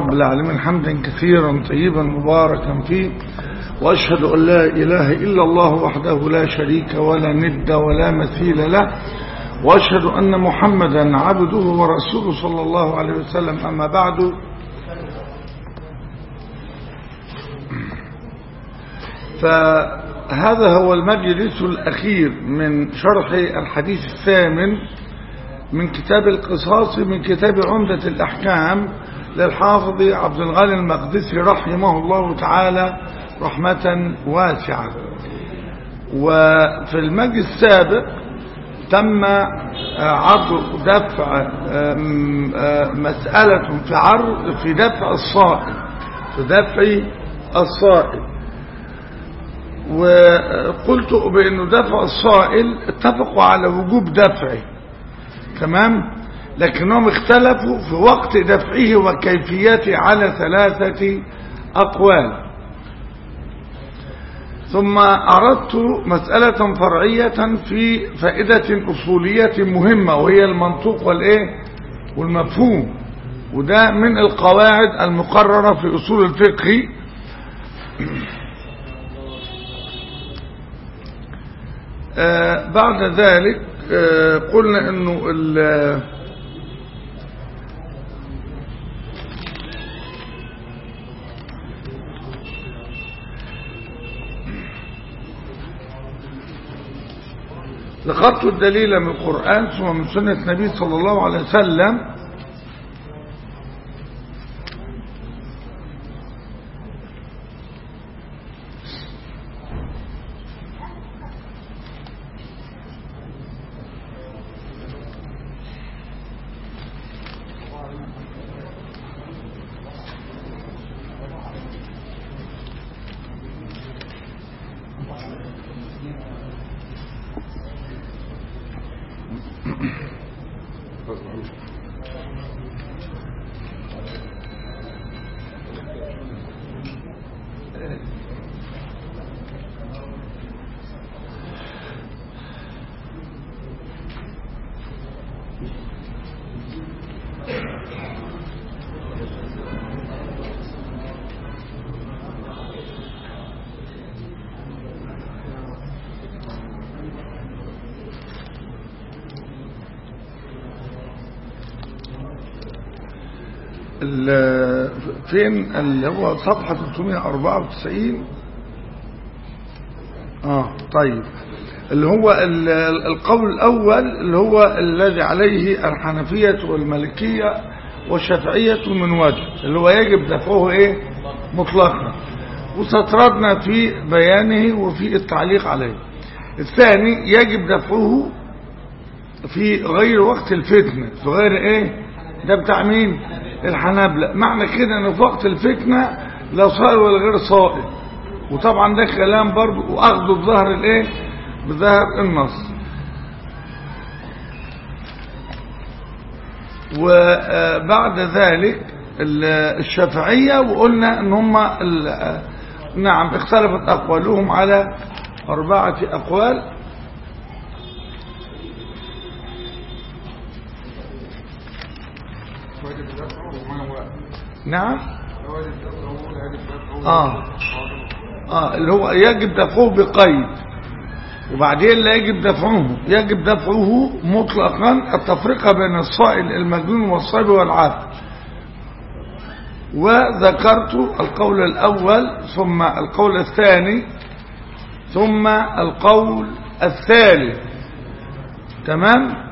رب العالمين حمدا كثيرا طيبا مباركا فيه وأشهد أن لا إله إلا الله وحده لا شريك ولا ند ولا مثيل له وأشهد أن محمدا عبده ورسوله صلى الله عليه وسلم أما بعد فهذا هو المجلس الأخير من شرح الحديث الثامن من كتاب القصاص من كتاب عمدة الأحكام للحافظ عبد الغني المقدسي رحمه الله تعالى رحمة واسعة وفي المجلس السابق تم عرض دفع مسألة في عرض في دفع الصائم في دفع الصائم وقلت بأنه دفع الصائل اتفقوا على وجوب دفعه تمام لكنهم اختلفوا في وقت دفعه وكيفيته على ثلاثة أقوال ثم أردت مسألة فرعية في فائدة أصولية مهمة وهي المنطوق والإيه والمفهوم وده من القواعد المقررة في أصول الفقه آه بعد ذلك آه قلنا انه لقدت الدليل من القرآن ثم من سنة النبي صلى الله عليه وسلم فين اللي هو صفحة 394 اه طيب اللي هو القول الأول اللي هو الذي عليه الحنفية والمالكية والشافعية من وجه اللي هو يجب دفعه ايه مطلقا وستردنا في بيانه وفي التعليق عليه الثاني يجب دفعه في غير وقت الفتنة في غير ايه ده بتاع مين الحنابلة معنى كده ان في وقت الفتنة لا صائر ولا غير صائر وطبعا ده كلام برضه واخده بظهر الايه بظهر النص وبعد ذلك الشافعية وقلنا ان هم نعم اختلفت اقوالهم على اربعة اقوال نعم اه اه اللي هو يجب دفعه بقيد وبعدين لا يجب دفعه يجب دفعه مطلقا التفرقة بين الصائل المجنون والصائب والعاقل وذكرت القول الأول ثم القول الثاني ثم القول الثالث تمام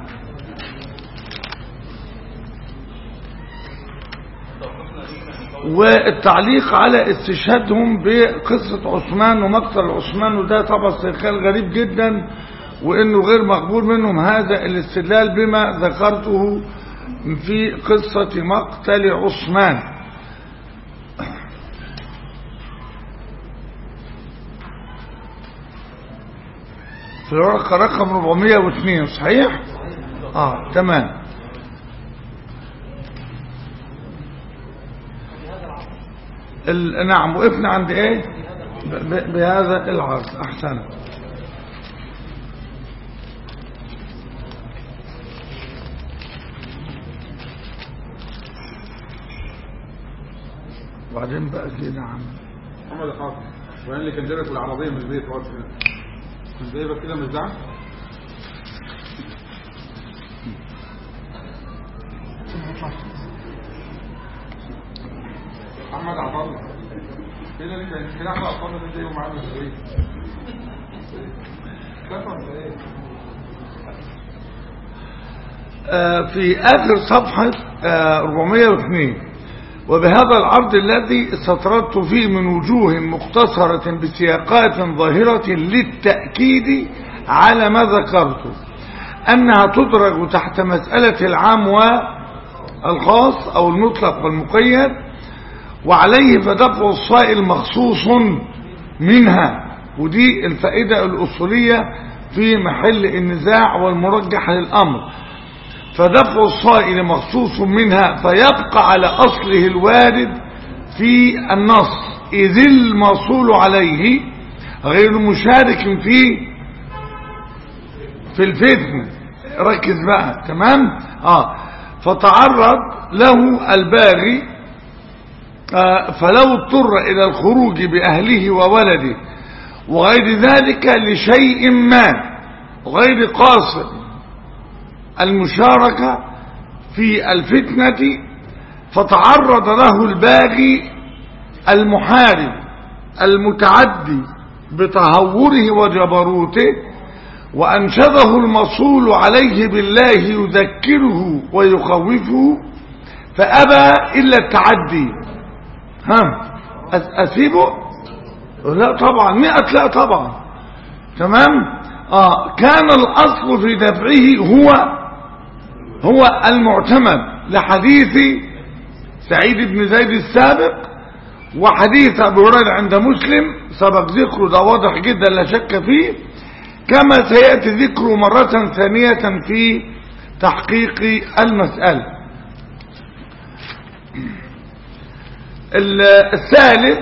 والتعليق على استشهادهم بقصة عثمان ومقتل عثمان وده طبعا استدلال غريب جدا وانه غير مقبول منهم هذا الاستدلال بما ذكرته في قصة مقتل عثمان في الورقة رقم 402 صحيح؟ اه تمام نعم وقفنا عند ايه بهذا العرض احسن وبعدين بقى كده عم محمد حافظ وين اللي كان جايبك بالعربيه من البيت واقف هنا كان جايبك كده مش دعم محمد عطا الله كده اللي كان كده احمد عطا الله ده جايبه معانا في البيت كفى ولا ايه؟ آه، في آخر صفحة آه، 402 وبهذا العرض الذي استطردت فيه من وجوه مختصرة بسياقات ظاهرة للتأكيد على ما ذكرت أنها تدرج تحت مسألة العام والخاص أو المطلق والمقيد وعليه فدفع الصائل مخصوص منها ودي الفائدة الأصولية في محل النزاع والمرجح للأمر فدفع الصائل مخصوص منها فيبقى على أصله الوارد في النص إذ الموصول عليه غير مشارك في في الفتن ركز بقى تمام اه فتعرض له الباغي آه فلو اضطر إلى الخروج بأهله وولده وغير ذلك لشيء ما غير قاصد المشاركة في الفتنة فتعرض له الباغي المحارب المتعدي بتهوره وجبروته وأنشده المصول عليه بالله يذكره ويخوفه فأبى إلا التعدي ها أسيبه لا طبعا مئة لا طبعا تمام آه كان الأصل في دفعه هو هو المعتمد لحديث سعيد بن زيد السابق وحديث أبو هريرة عند مسلم سبق ذكره ده واضح جدا لا شك فيه كما سيأتي ذكره مرة ثانية في تحقيق المسألة الثالث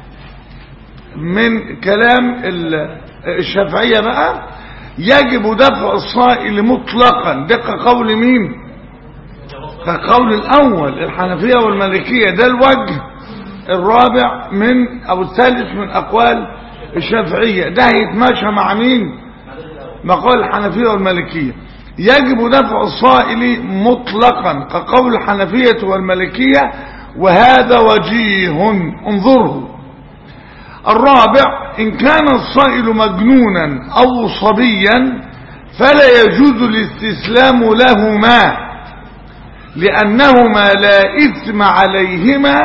من كلام الشافعية بقى يجب دفع الصائل مطلقا ده كقول مين كقول الأول الحنفية والمالكية ده الوجه الرابع من أو الثالث من أقوال الشافعية ده هيتماشى مع مين مقال الحنفية والمالكية يجب دفع الصائل مطلقا كقول الحنفية والمالكية وهذا وجيه انظره الرابع إن كان الصائل مجنونا أو صبيا فلا يجوز الاستسلام لهما لأنهما لا إثم عليهما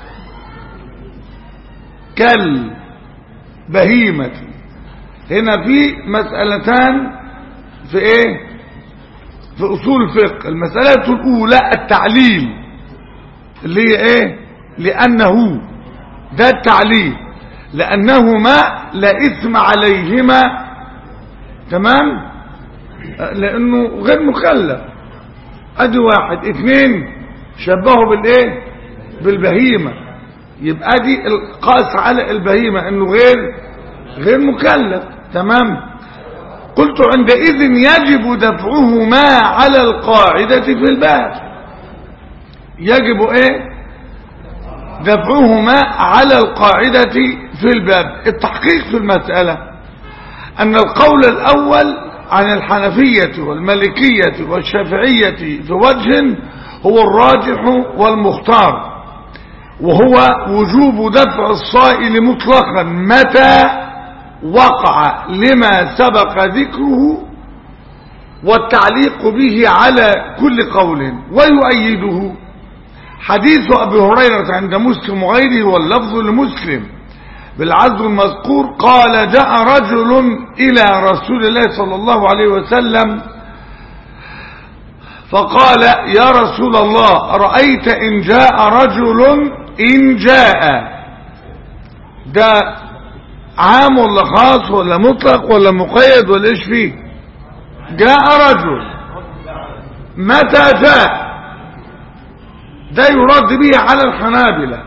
كالبهيمة هنا في مسألتان في ايه في أصول الفقه المسألة الأولى التعليل اللي هي ايه لأنه ده التعليل لأنهما لا إثم عليهما تمام لأنه غير مكلف أدي واحد اثنين شبهه بالإيه بالبهيمة يبقى دي القاس على البهيمة انه غير غير مكلف تمام قلت عندئذ يجب دفعهما على القاعدة في الباب يجب ايه دفعهما على القاعدة في الباب التحقيق في المسألة أن القول الأول عن الحنفية والمالكية والشافعية في وجه هو الراجح والمختار وهو وجوب دفع الصائل مطلقا متى وقع لما سبق ذكره والتعليق به على كل قول ويؤيده حديث أبي هريرة عند مسلم وغيره واللفظ لمسلم بالعزو المذكور قال جاء رجل إلى رسول الله صلى الله عليه وسلم فقال يا رسول الله رأيت إن جاء رجل إن جاء ده عام ولا خاص ولا مطلق ولا مقيد ولا ايش فيه جاء رجل متى جاء ده يرد به على الحنابلة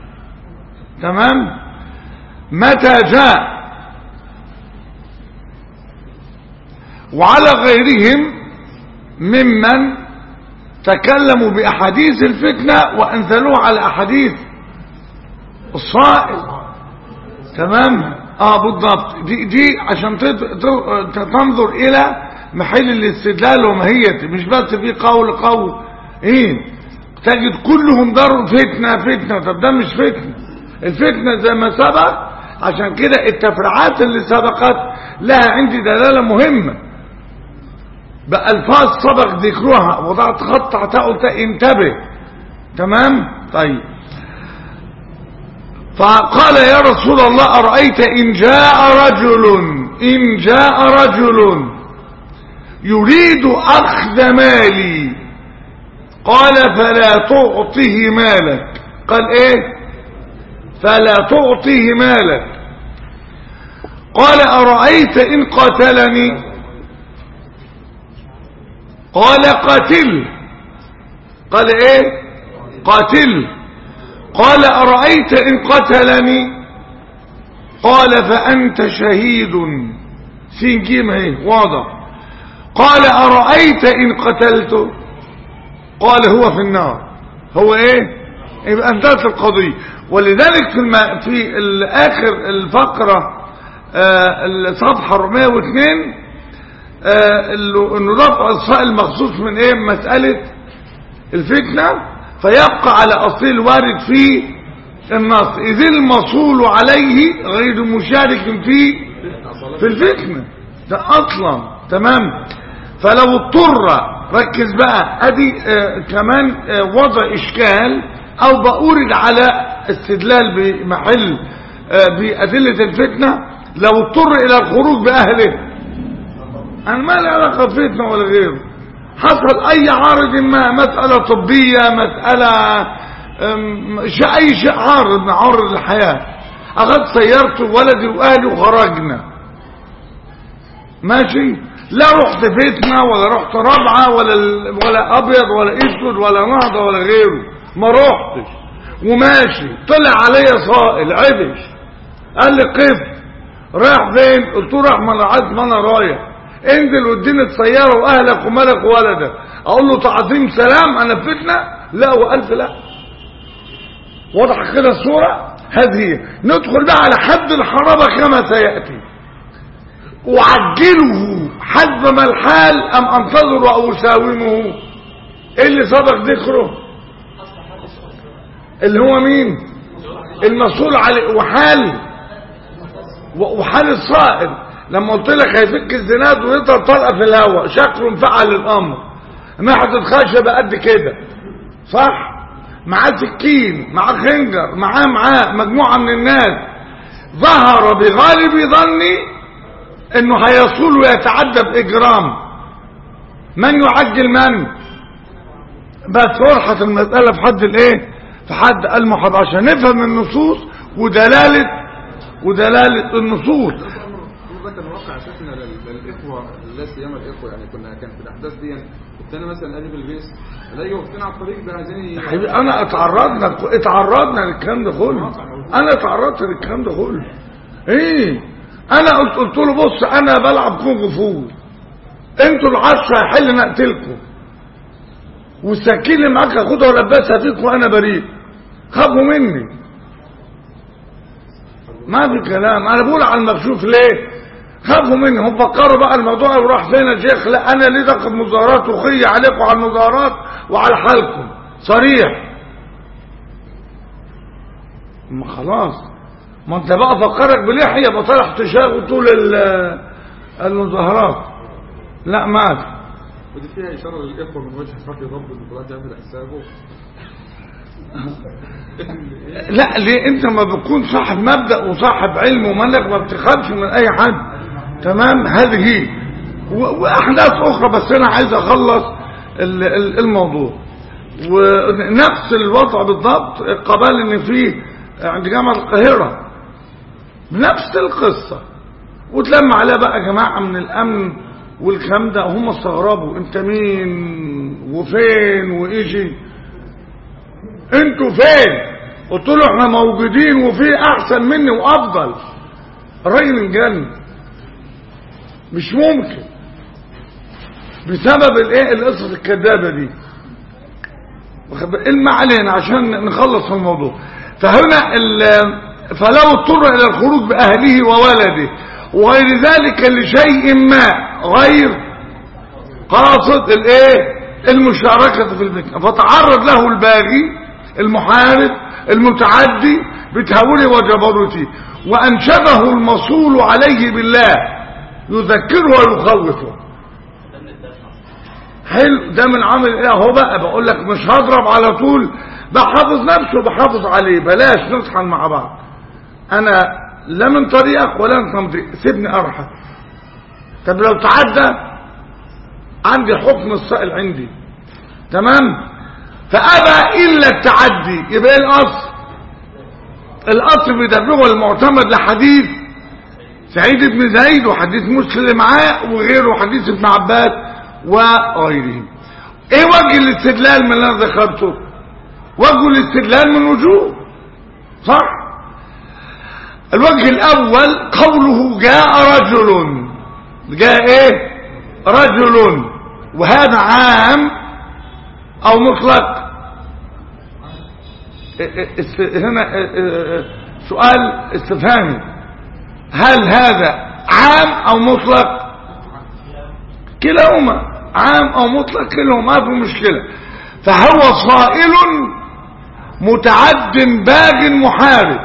تمام متى جاء وعلى غيرهم ممن تكلموا بأحاديث الفتنة وأنزلوها على أحاديث الصائل تمام اه بالضبط دي دي عشان تت- ت- تنظر الى محل الاستدلال وماهيته مش بس في قول قول ايه تجد كلهم دار فتنه فتنه طب ده مش فتنه الفتنه زي ما سبق عشان كده التفريعات اللي سبقت لها عندي دلاله مهمه بألفاظ سبق ذكرها وضعت خط تحتها قلت انتبه تمام طيب فقال يا رسول الله أرأيت إن جاء رجل إن جاء رجل يريد أخذ مالي قال فلا تعطيه مالك قال إيه فلا تعطيه مالك قال أرأيت إن قتلني قال قتل قال إيه قتل قال أرأيت إن قتلني قال فأنت شهيد سين جيم اهي واضح قال أرأيت إن قتلته قال هو في النار هو ايه يبقى انتهت القضية ولذلك في, الم... في ال- آخر الفقرة آه الصفحة 402 آه اللي- انه رفع الصائل مخصوص من ايه مسألة الفتنة فيبقى على أصل الوارد في النص إذ المصول عليه غير مشارك في في الفتنة ده أصلا تمام فلو اضطر ركز بقى ادي آه كمان آه وضع اشكال او بأورد على استدلال بمحل آه بأدلة الفتنة لو اضطر الى الخروج بأهله انا ما لي علاقة بفتنة ولا غيره حصل اي عارض ما مسألة طبية مسألة أم، ش- اي شيء عارض من عوارض الحياة اخذت سيارتي وولدي واهلي وخرجنا ماشي لا رحت فتنة ولا رحت رابعة ولا ال- ولا ابيض ولا اسود ولا نهضة ولا غيره ما رحتش وماشي طلع عليا صائل عبش قال لي قف رايح فين قلت له راح ما انا عايز ما انا رايح انزل واديني السيارة واهلك ومالك وولدك اقول له تعظيم سلام انا في فتنة لا والف لا واضح كده الصورة هذه هي ندخل بقى على حد الحرابة كما سيأتي أعجله حسب ما الحال أم أنتظر أو أساومه إيه اللي سبق ذكره اللي هو مين المسؤول عليه وحال و- وحال الصائل لما قلت لك هيفك الزناد ويضرب طلقه في الهواء شكله انفعل الامر محطة خشبة قد كده صح معاه سكين معاه خنجر معاه معاه مجموعة من الناس ظهر بغالب ظني انه هيصول ويتعدى باجرام من يعجل من بس فرحة المسألة في حد الايه في حد المحاضرة عشان نفهم النصوص ودلالة ودلالة النصوص كل ده كان واقع شكلنا لل- للاخوه لا سيما الاخوه يعني كنا كان في الاحداث دي كنت انا مثلا اجي بالبيس الاقي واقفين على الطريق ده عايزين ي- حبيبي انا اتعرضنا اتعرضنا للكلام ده كله انا اتعرضت للكلام ده كله ايه انا قلت قلت له بص انا بلعب كونغ فو انتوا العشرة هيحل نقتلكم والسكين اللي معاك هاخدها والبسها فيك وانا بريء خافوا مني ما في كلام انا بقول على المكشوف ليه خافوا مني هم فكروا بقى الموضوع وراح فين يا شيخ لا انا ليه دخل مظاهرات وخي عليكم على المظاهرات وعلى حالكم صريح ما خلاص ما انت بقى فكرك بلحية يبقى طالع تشاغل طول ال- المظاهرات لا ما في ودي فيها اشاره للاخوه من وجه حق ضبط البطولات يعمل حسابه لا ليه انت ما بتكون صاحب مبدأ وصاحب علم ومنك ما بتخافش من اي حد تمام هذه هي و- واحداث اخرى بس انا عايز اخلص ال- ال- الموضوع ونفس الوضع بالضبط قبل ان في عند جامعة القاهرة نفس القصة وتلم عليها بقى جماعة من الامن والكلام ده هم استغربوا انت مين وفين وايجي انتوا فين قلت له احنا موجودين وفي احسن مني وافضل الراجل انجن مش ممكن بسبب الايه القصص الكذابه دي واخد بالك؟ ما علينا عشان نخلص الموضوع فهنا ال- فلو اضطر الى الخروج باهله وولده وغير ذلك لشيء ما غير قاصد الايه المشاركة في الفتنة فتعرض له الباغي المحارب المتعدي بتهوله وجبروته وانشده المصول عليه بالله يذكره ويخوفه حلو ده من عمل ايه اهو بقى بقول لك مش هضرب على طول بحافظ نفسه بحافظ عليه بلاش نطحن مع بعض انا لا من طريقك ولا من طريقك سيبني ارحل طب لو تعدى عندي حكم السائل عندي تمام فابى الا التعدي يبقى ايه الاصل الاصل في دفعه المعتمد لحديث سعيد بن زيد وحديث مسلم معاه وغيره حديث ابن عباس وغيرهم ايه وجه الاستدلال من اللي انا ذكرته وجه الاستدلال من وجوه صح الوجه الاول قوله جاء رجل جاء ايه رجل وهذا عام او مطلق است- هنا سؤال استفهامي هل هذا عام او مطلق كلاهما عام او مطلق كلاهما ما في مشكلة فهو صائل متعد باغ محارب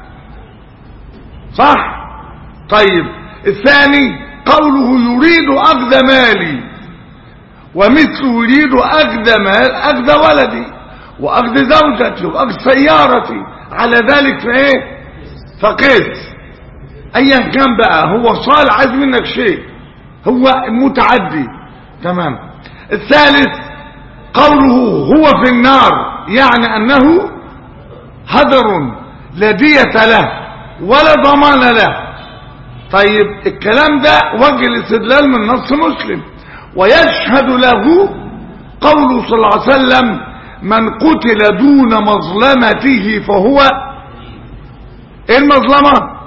صح طيب الثاني قوله يريد اخذ مالي ومثله يريد اخذ مال اخذ ولدي واخذ زوجتي واخذ سيارتي على ذلك فايه فقيس ايا كان بقى هو صال عايز منك شيء هو متعدي تمام الثالث قوله هو في النار يعني انه هدر لا دية له ولا ضمان له طيب الكلام ده وجه الاستدلال من نص مسلم ويشهد له قوله صلى الله عليه وسلم من قتل دون مظلمته فهو ايه المظلمه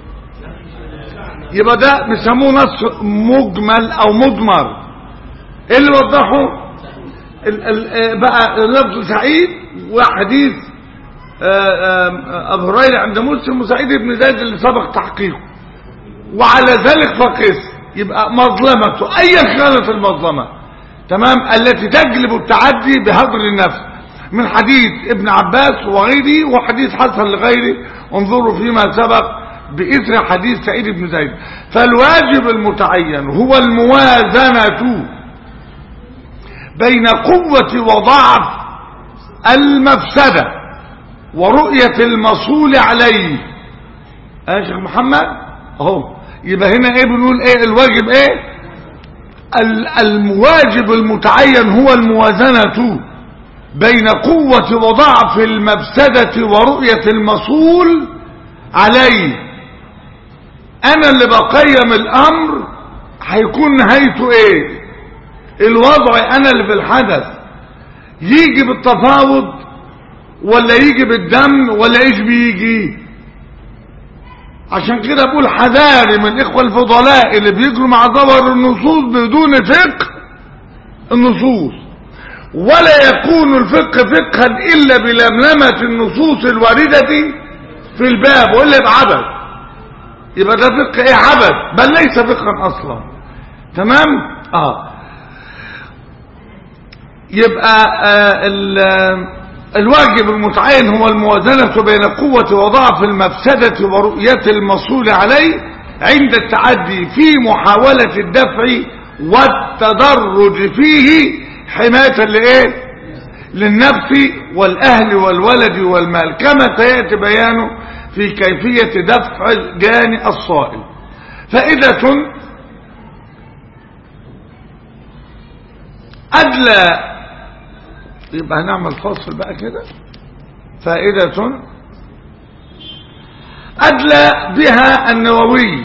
يبقى ده بيسموه نص مجمل او مضمر ايه اللي وضحه ال ال بقى لفظ سعيد وحديث آه، آه، ابو هريره عند مسلم وسعيد بن زيد اللي سبق تحقيقه وعلى ذلك فقس يبقى مظلمته ايا كانت المظلمه تمام التي تجلب التعدي بهدر النفس من حديث ابن عباس وغيره وحديث حسن لغيره انظروا فيما سبق بإثر حديث سعيد بن زيد فالواجب المتعين هو الموازنة بين قوة وضعف المفسدة ورؤية المصول عليه يا شيخ محمد اهو يبقى هنا ايه بنقول ايه الواجب ايه ال- الواجب المتعين هو الموازنة بين قوة وضعف المفسدة ورؤية المصول عليه انا اللي بقيم الامر هيكون نهايته ايه الوضع انا اللي في الحدث يجي بالتفاوض ولا يجي بالدم ولا ايش بيجي عشان كده بقول حذاري من الاخوة الفضلاء اللي بيجروا مع ظهر النصوص بدون فقه النصوص ولا يكون الفقه فقها الا بلملمة النصوص الواردة في الباب ولا يبقى عبث يبقى ده فقه ايه عبث بل ليس فقها اصلا تمام اه يبقى آه ال- الواجب المتعين هو الموازنة بين قوة وضعف المفسدة ورؤية المصول عليه عند التعدي في محاولة الدفع والتدرج فيه حماية لإيه للنفس والأهل والولد والمال كما سيأتي بيانه في كيفية دفع الجاني الصائل فائدة أدلى يبقى هنعمل فصل بقى كده فائدة أدلى بها النووي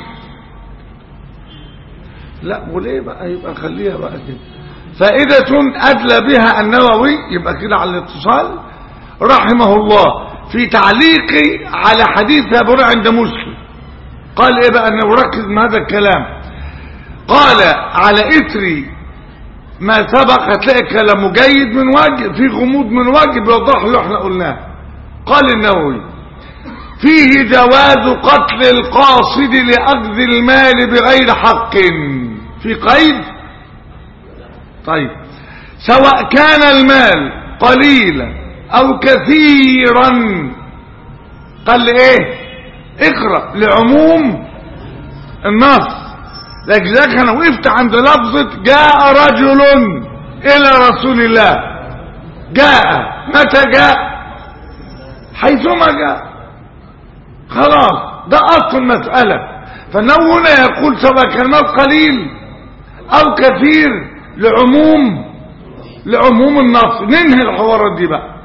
لا وليه بقى يبقى خليها بقى كده فائدة أدلى بها النووي يبقى كده على الاتصال رحمه الله في تعليقي على حديث أبو هريرة عند مسلم قال ايه بقى انه ركز من هذا الكلام قال على اثر ما سبق هتلاقي كلامه جيد من وجه في غموض من وجه بيوضح له احنا قلناه قال النووي فيه جواز قتل القاصد لأخذ المال بغير حق في قيد طيب سواء كان المال قليلا أو كثيرا قال ايه اقرأ لعموم النص لكن ذلك انا وقفت عند لفظة جاء رجل الى رسول الله جاء متى جاء حيثما جاء خلاص ده اصل المسألة فانه هنا يقول سواء كان المال قليل او كثير لعموم لعموم النص ننهي الحوارات دي بقى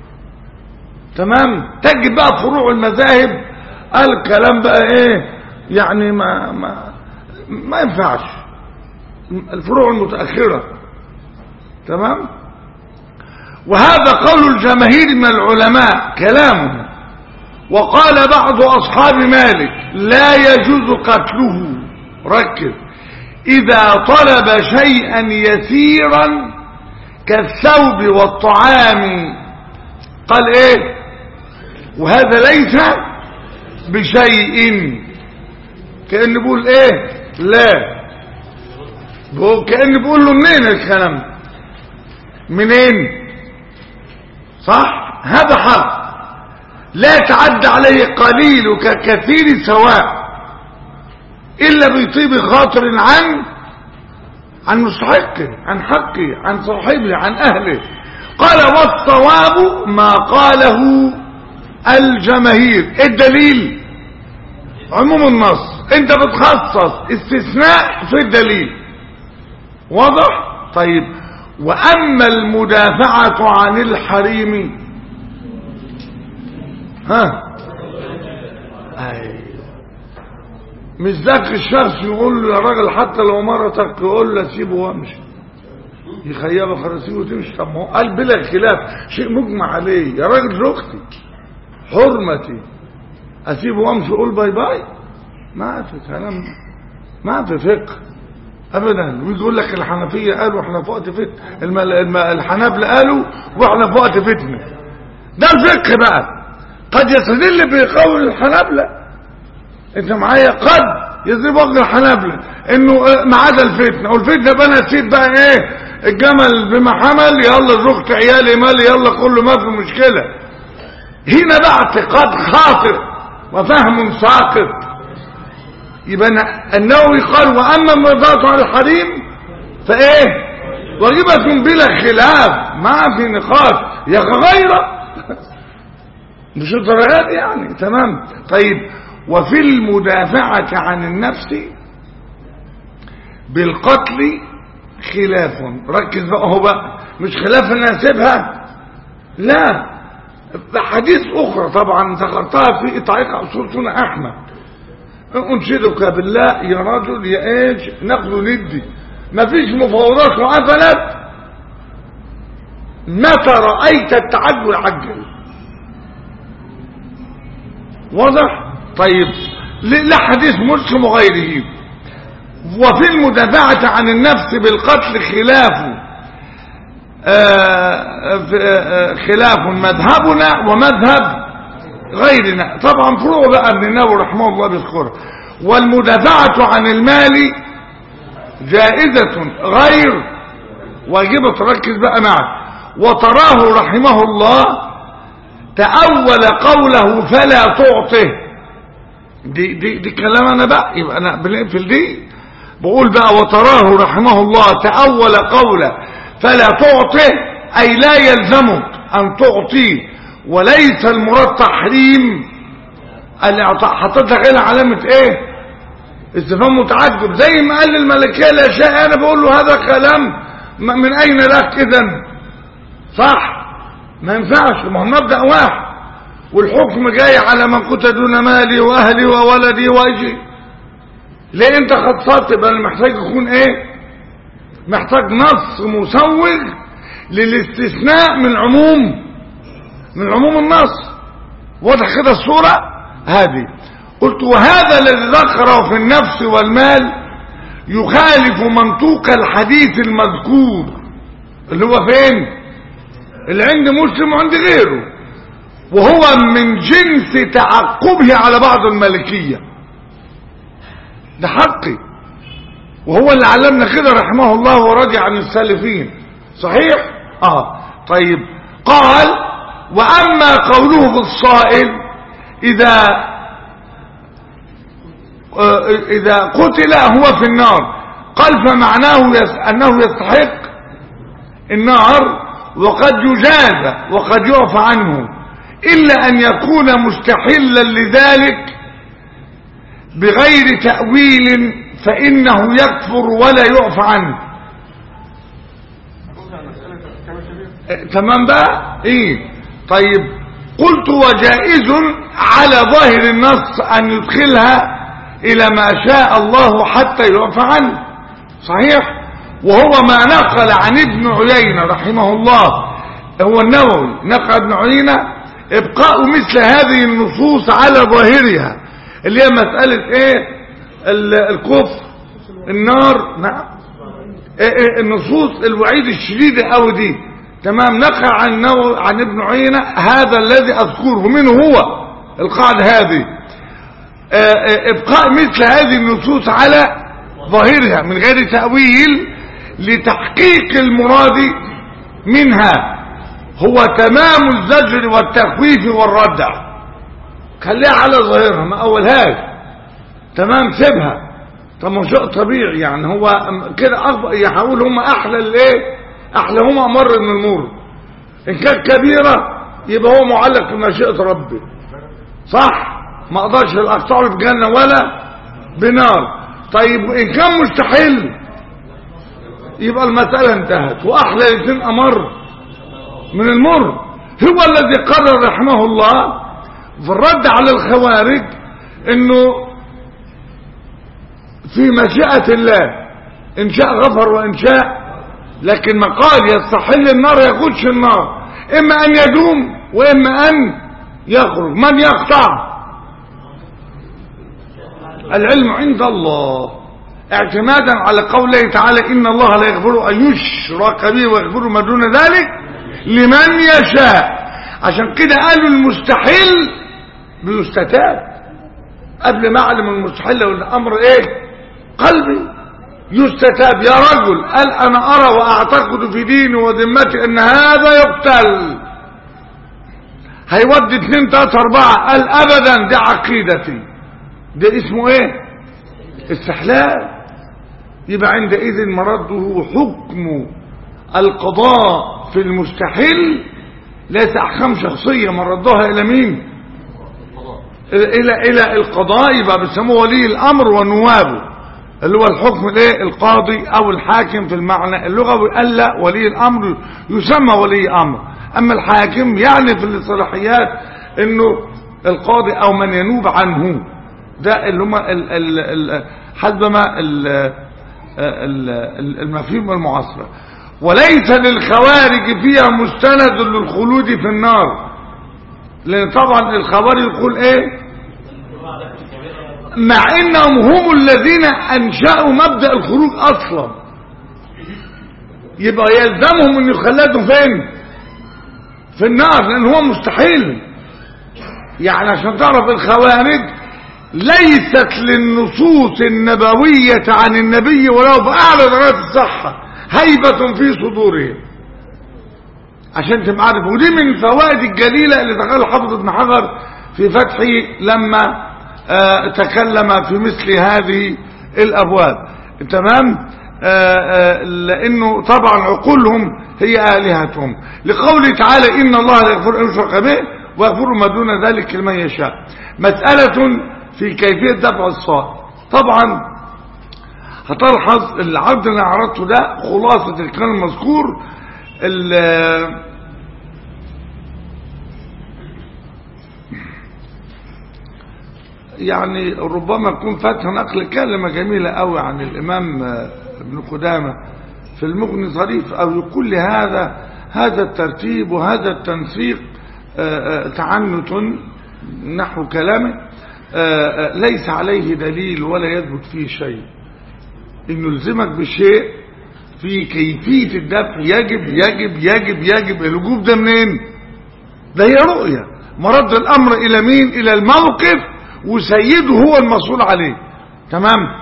تمام تجد بقى فروع المذاهب الكلام بقى ايه يعني ما ما ما ينفعش الفروع المتأخرة تمام وهذا قول الجماهير من العلماء كلامه وقال بعض أصحاب مالك لا يجوز قتله ركز إذا طلب شيئا يسيرا كالثوب والطعام قال ايه وهذا ليس بشيء كأن بيقول ايه لا هو كأن بيقول له منين الكلام منين صح هذا حق لا تعد عليه قليل ككثير سواء إلا بطيب خاطر عن عن مستحقه عن حقه عن صاحبه عن أهله قال والصواب ما قاله الجماهير الدليل عموم النص انت بتخصص استثناء في الدليل واضح طيب واما المدافعة عن الحريم ها ايوه مش ذاك الشخص يقول له يا راجل حتى لو مرتك يقول له سيبه وامشي يخيبه خرسيه وتمشي طب ما هو قال بلا خلاف شيء مجمع عليه يا راجل زوجتي حرمتي اسيبه وامشي اقول باي باي ما في كلام ما في فقه ابدا ويقول لك الحنفيه قالوا احنا في وقت فتن الم... الم... الحنابلة قالوا واحنا في وقت فتنه ده الفقه بقى قد يستدل بقول الحنابلة انت معايا قد يضرب وجه الحنابلة انه ما عدا الفتنه والفتنه بقى انا نسيت بقى ايه الجمل بما حمل يلا زوجت عيالي مالي يلا كله ما في مشكله هنا بقى اعتقاد خاطئ وفهم ساقط يبقى النووي قال واما المرضات على الحريم فايه واجبة بلا خلاف ما في نقاش يا غيره مش الدرجات يعني تمام طيب وفي المدافعة عن النفس بالقتل خلاف ركز بقى هو بقى مش خلاف ان اسيبها لا حديث اخرى طبعا ذكرتها في طريق اصول سنة احمد انشدك بالله يا رجل يا ايش ناخد ندي مفيش مفاوضات وقفلت متى رأيت التعجل عجل واضح طيب لا حديث مسلم وغيره وفي المدافعة عن النفس بالقتل خلاف خلاف مذهبنا ومذهب غيرنا طبعا فروع بقى ابن النووي رحمه الله بيذكرها والمدافعة عن المال جائزة غير واجبة تركز بقى معك وتراه رحمه الله تأول قوله فلا تعطه دي, دي, دي كلام انا بقى يبقى انا بنقفل دي بقول بقى وتراه رحمه الله تأول قوله فلا تعطه اي لا يلزمك ان تعطيه وليس المراد تحريم الاعطاء حطيت لك هنا علامه ايه استفهام متعجب زي ما قال الملكيه الاشياء انا بقول له هذا كلام من اين لك اذا صح ما ينفعش ما هو مبدا واحد والحكم جاي على من كنت دون مالي واهلي وولدي واجي ليه انت خططت يبقى محتاج يكون ايه محتاج نص مسوغ للاستثناء من عموم من عموم النص واضح كده الصورة هذه قلت وهذا الذي ذكره في النفس والمال يخالف منطوق الحديث المذكور اللي هو فين اللي عند مسلم وعند غيره وهو من جنس تعقبه على بعض الملكية ده حقي وهو اللي علمنا كده رحمه الله ورضي عن السالفين صحيح اه طيب قال واما قوله في الصائل اذا آه اذا قتل هو في النار قال فمعناه يس انه يستحق النار وقد يجازى وقد يعفى عنه الا ان يكون مستحلا لذلك بغير تأويل فإنه يكفر ولا يعفى عنه إيه تمام بقى ايه طيب قلت وجائز على ظاهر النص ان يدخلها الى ما شاء الله حتى يعفى عنه صحيح وهو ما نقل عن ابن عيينة رحمه الله هو النووي نقل ابن عيينة ابقاء مثل هذه النصوص على ظاهرها اللي هي مسألة ايه الكفر النار نعم إيه إيه النصوص الوعيد الشديدة قوي دي تمام نقع عن نو... عن ابن عيينة هذا الذي اذكره منه هو القاعدة هذه إيه ابقاء مثل هذه النصوص على ظاهرها من غير تأويل لتحقيق المراد منها هو تمام الزجر والتخويف والردع خليها على ظاهرها ما اولهاش تمام سيبها طب ما شيء طبيعي يعني هو كده اكبر يحاول هم احلى الايه احلى هم امر من المر ان كانت كبيره يبقى هو معلق في مشيئه ربي صح ما اقدرش اقطعه بجنه ولا بنار طيب ان كان مستحيل يبقى المساله انتهت واحلى الاثنين امر من المر هو الذي قرر رحمه الله في الرد على الخوارج انه في مشيئة الله ان شاء غفر وان شاء لكن ما قال يستحل النار يخش النار اما ان يدوم واما ان يخرج من يقطع العلم عند الله اعتمادا على قوله تعالى ان الله لا يغفر ان يشرك به ويغفر ما دون ذلك لمن يشاء عشان كده قالوا المستحيل بيستتاب قبل ما اعلم المستحيل والامر ايه قلبي يستتاب يا رجل قال انا ارى واعتقد في ديني وذمتي ان هذا يقتل هيودي اتنين تلاتة اربعة قال ابدا دي عقيدتي ده اسمه ايه استحلال يبقى عندئذ مرده حكم القضاء في المستحيل ليس احكام شخصية مردها الى مين الى الى القضاء يبقى بيسموه ولي الامر ونوابه اللي هو الحكم الايه القاضي او الحاكم في المعنى اللغوي قال لا ولي الامر يسمى ولي امر اما الحاكم يعني في الاصطلاحيات انه القاضي او من ينوب عنه ده اللي هم حسب ما المفهوم المعاصره وليس للخوارج فيها مستند للخلود في النار لان طبعا الخوارج يقول ايه مع انهم هم الذين انشأوا مبدأ الخروج اصلا يبقى يلزمهم ان يخلدوا فين في النار لان هو مستحيل يعني عشان تعرف الخوارج ليست للنصوص النبوية عن النبي ولو بأعلى درجات الصحة هيبة في صدورهم عشان تبقى عارف ودي من الفوائد الجليلة اللي ذكرها حافظ ابن حجر في فتحه لما آه تكلم في مثل هذه الأبواب تمام آه آه لأنه طبعا عقولهم هي آلهتهم لقوله تعالى إن الله لا يغفر أن يشرك به ويغفر ما دون ذلك لمن يشاء مسألة في كيفية دفع الصائم طبعا هتلحظ العرض اللي عرضته ده خلاصة الكلام المذكور يعني ربما يكون فتح نقل كلمة جميلة قوي عن الإمام ابن قدامة في المغني ظريف أو يقول لي هذا هذا الترتيب وهذا التنسيق تعنت نحو كلامه ليس عليه دليل ولا يثبت فيه شيء إن يلزمك بشيء في كيفية الدفع يجب يجب يجب يجب الوجوب ده منين ده هي رؤية مرد الامر الى مين الى الموقف وسيده هو المسؤول عليه تمام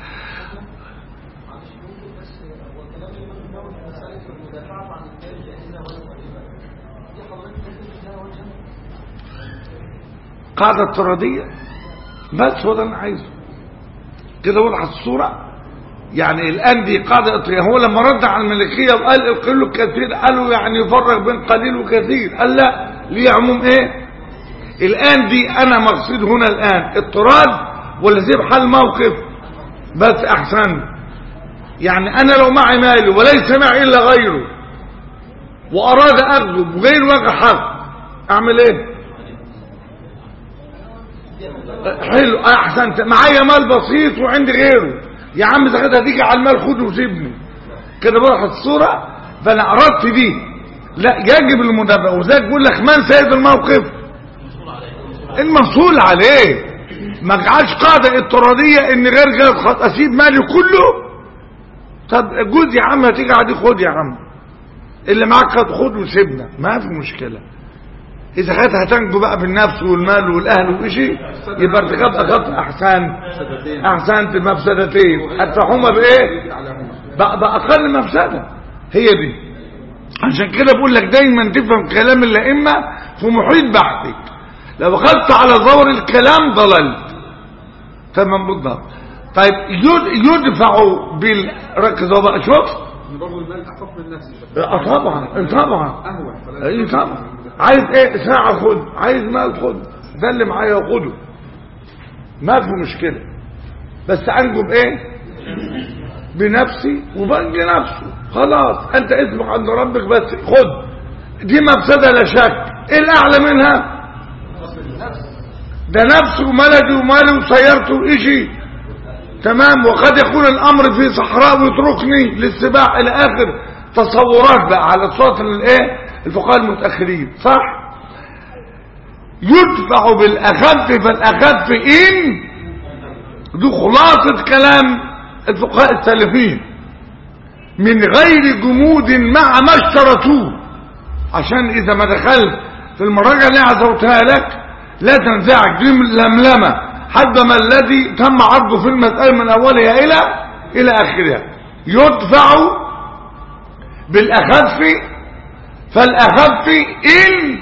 قاعدة اضطرادية بس هو ده اللي عايزه كده وضحت الصورة يعني الآن دي قاعدة اضطرادية هو لما رد على الملكية وقال القل الكثير قالوا يعني يفرق بين قليل وكثير قال لا ليه عموم ايه الآن دي أنا مقصود هنا الآن اضطراد ولا سيب حل موقف بس أحسن يعني أنا لو معي مالي وليس معي إلا غيره وأراد أخذه بغير وجه حق أعمل إيه حلو أحسنت معايا مال بسيط وعندي غيره يا عم إذا كده هتيجي على المال خده وسيبني كده بروح الصورة فأنا أردت دي لا يجب المدافع وذلك بيقول لك من سيد الموقف المسؤول عليه ما جعلش قاعدة اضطرارية ان غير جايب خط اسيب مالي كله طب جوز يا عم هتيجي عادي خد يا عم اللي معاك خد خد وسيبنا ما في مشكلة اذا كانت هتنجو بقى بالنفس والمال والاهل وشي يبقى ارتكاب اخف احسن مفسدتين. احسنت المفسدتين ادفعهما بايه عليهما بقى بأقل مفسدة هي دي عشان كده بقول لك دايما تفهم كلام الأئمة في محيط بحثك لو أخذت على ظهر الكلام ضللت تمام بالضبط طيب يد- يدفع بال ركزوا بقى شوف ان برضه المال اخف من نفسي اه طبعا طبعا اهون فلا اي طبعا عايز ايه ساعة خد عايز مال خد ده اللي معايا خده ما في مشكلة بس انجو بايه بنفسي وبنجي نفسه خلاص انت اسمك عند ربك بس خد دي مفسدة لا شك ايه الاعلى منها ده نفسه وملدي ومالي وسيارته وإشي تمام وقد يكون الامر في صحراء ويتركني للسباع الى اخر تصورات بقى على صوت الايه الفقهاء المتاخرين صح يدفع بالاخف فالاخف ان دي خلاصه كلام الفقهاء السلفيين من غير جمود مع ما اشترطوه عشان اذا ما دخلت في المراجعه اللي عزوتها لك لا تنزعك دي لملمه حد ما الذي تم عرضه في المسألة من أولها إلى إلى آخرها يدفع بالأخف فالأخف إن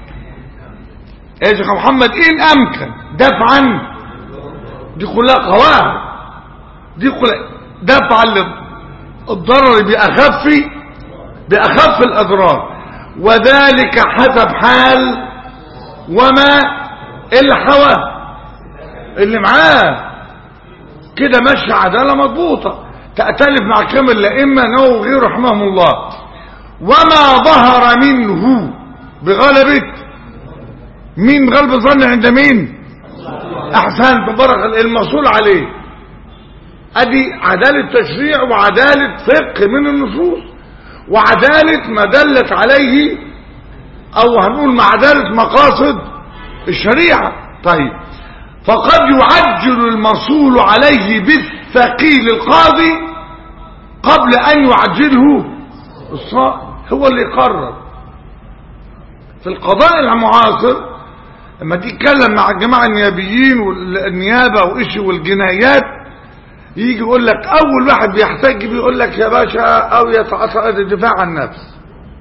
يا شيخ محمد إن أمكن دفعا دي كلها قواعد دي كلها دفعا للضرر بأخف بأخف الأضرار وذلك حسب حال وما الحوى اللي معاه كده ماشي عدالة مضبوطة تأتلف مع كامل الأئمة نووي وغيره رحمهم الله وما ظهر منه بغلبة مين غلب ظن عند مين أحسن تبارك المصول عليه أدي عدالة تشريع وعدالة فقه من النصوص وعدالة ما دلت عليه أو هنقول مع عدالة مقاصد الشريعة طيب فقد يعجل المصول عليه بالثقيل القاضي قبل أن يعجله الصائم هو اللي يقرر في القضاء المعاصر لما تتكلم مع الجماعة النيابيين والنيابة وإيش والجنايات يجي يقول لك أول واحد بيحتج بيقول لك يا باشا أو يتعصى الدفاع عن النفس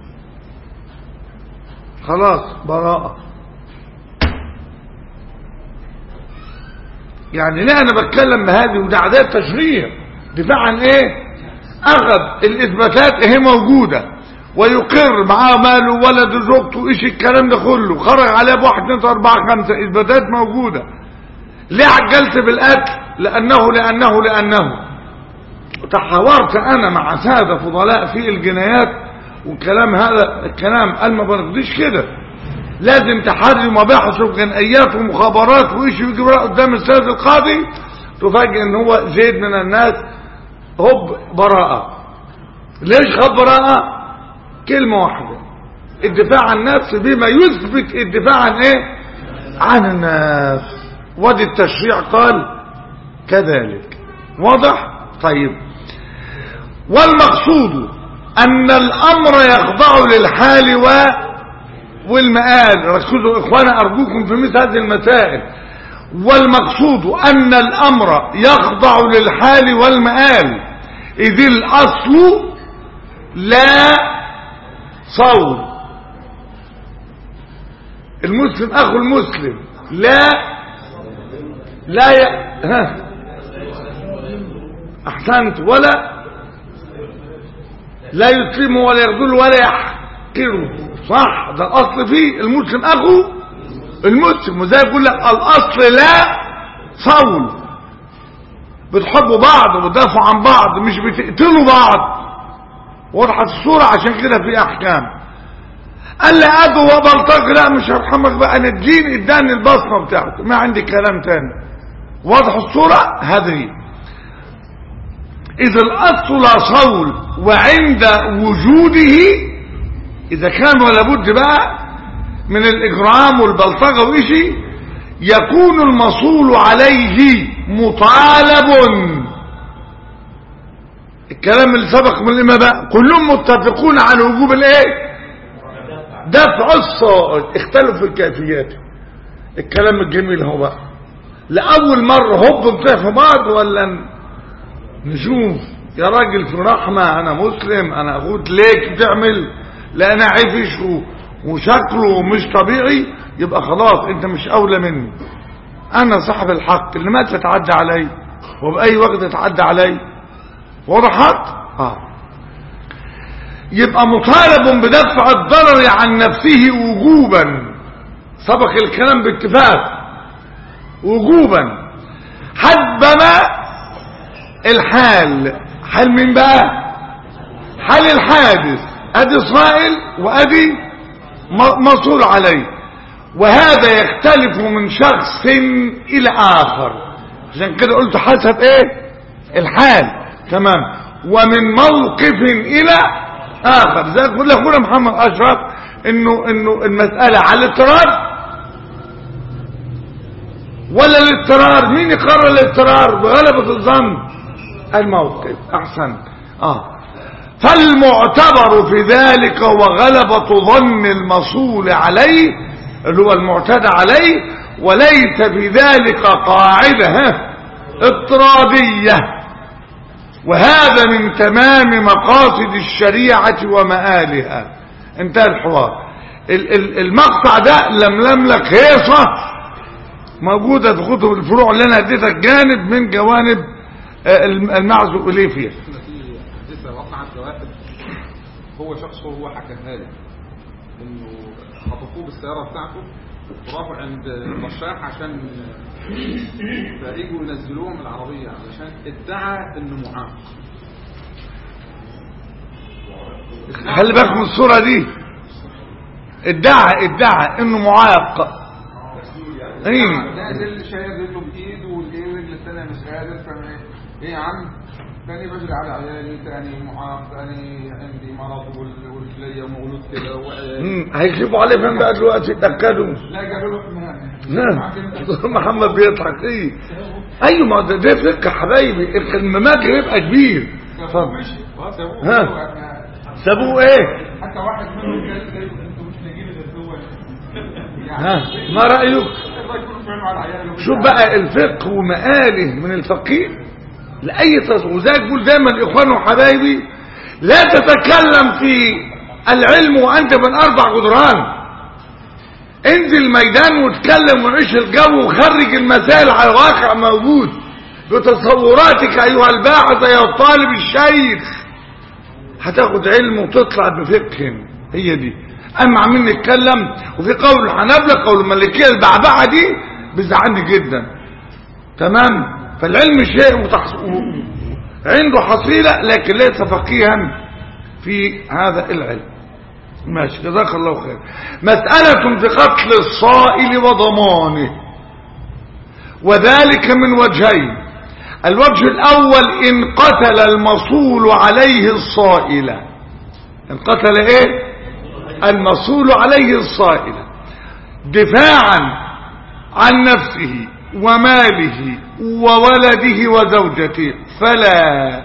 خلاص براءة يعني لا انا بتكلم بهذه وده عادات تشريع دفاع عن ايه اخذ الاثباتات اهي موجودة ويقر معاه ماله ولد زوجته ايش الكلام ده كله خرج عليه بواحد اتنين اربعة خمسة اثباتات موجودة ليه عجلت بالقتل لانه لانه لانه تحاورت انا مع سادة فضلاء في الجنايات والكلام هذا الكلام قال ما بنقضيش كده لازم تحري مباحث وجنائيات ومخابرات وايش يجي بقى قدام السيد القاضي تفاجئ ان هو زيد من الناس هب براءة ليش خد براءة كلمة واحدة الدفاع عن النفس بما يثبت الدفاع عن ايه عن النفس وادي التشريع قال كذلك واضح طيب والمقصود ان الامر يخضع للحال و والمآل ركزوا إخوانا أرجوكم في مثل هذه المسائل والمقصود أن الأمر يخضع للحال والمآل إذ الأصل لا صوم المسلم أخو المسلم لا لا ي... ها أحسنت ولا لا يسلم ولا يغدل ولا يحقره صح ده الأصل فيه المسلم أخو المسلم وزي يقول لك الأصل لا صول بتحبوا بعض وبتدافعوا عن بعض مش بتقتلوا بعض وضحت الصورة عشان كده في أحكام قال لي أدو وبلطج لا مش هرحمك بقى أنا الدين اداني البصمة بتاعته ما عندي كلام تاني واضح الصورة هذه إذا الأصل لا صول وعند وجوده إذا كان ولا بد بقى من الإجرام والبلطجة وإشي يكون المصول عليه مطالب الكلام اللي سبق من الإمام بقى كلهم متفقون على وجوب الايه دفع الصائد اختلفوا في الكيفيات الكلام الجميل هو بقى لأول مرة هوب نطيح في بعض ولا نشوف يا راجل في رحمة أنا مسلم أنا أخوت ليك تعمل لا أنا عفش وشكله مش طبيعي يبقى خلاص أنت مش أولى مني أنا صاحب الحق اللي ما تتعدى علي وبأي وقت تتعدى علي وضحت؟ آه يبقى مطالب بدفع الضرر عن نفسه وجوبا سبق الكلام باتفاق وجوبا حبما الحال حال مين بقى حال الحادث ادي اسرائيل وادي مصور عليه وهذا يختلف من شخص الى اخر عشان كده قلت حسب ايه الحال تمام ومن موقف الى اخر زي يقول اخونا محمد اشرف انه انه المساله على الاضطرار ولا الاضطرار مين يقرر الاضطرار بغلبه الظن الموقف احسن اه فالمعتبر في ذلك هو غلبة ظن المصول عليه اللي هو المعتدى عليه وليس في ذلك قاعدة اضطرابية وهذا من تمام مقاصد الشريعة ومآلها انتهى الحوار المقطع ده لم لك هيصة موجودة في كتب الفروع اللي انا اديتك جانب من جوانب المعزو اليه فيها حديثة وقعت لواحد هو شخص هو حكاها لي انه خطفوه بالسيارة بتاعته وراحوا عند الرشاح عشان فيجوا ينزلوه من العربية علشان ادعى انه معاق خلي بالك من الصورة دي ادعى ادعى انه معاق ايه نازل شايل رجله بايده والايه رجل الثانيه مش قادر فاهم ايه يا عم تاني بجري على عيالي تاني معاق تاني عندي مرض وال- ورجليا مولود كده وعيالي هيكشفوا عليه فين بقى دلوقتي اتاكدوا لا قالوا له احنا نعم محمد بيضحك ايه ايوه ما ده ده فكر حبايبي المماجر يبقى كبير اتفضل. سابوه ها. ها سابوه ايه حتى واحد منهم قال زي انتوا مش لاقيين غير هو ها ما رايك الله يكون في عينه على عياله شوف بقى الفقه ومآله من الفقيه لأي تصور وذلك بقول دايما إخواني وحبايبي لا تتكلم في العلم وأنت من أربع جدران انزل الميدان وتكلم وعيش الجو وخرج المسائل على الواقع موجود بتصوراتك أيها الباحث أيها الطالب الشيخ هتاخد علم وتطلع بفقه هي دي اما عمالين نتكلم وفي قول الحنابلة قول الملكية البعبعة دي بيزعلني جدا تمام فالعلم شيء وتحص... و- عنده حصيلة لكن ليس فقيها في هذا العلم ماشي جزاك الله خير مسألة في قتل الصائل وضمانه وذلك من وجهين الوجه الأول إن قتل المصول عليه الصائل إن قتل إيه المصول عليه الصائل دفاعا عن نفسه وماله وولده وزوجته فلا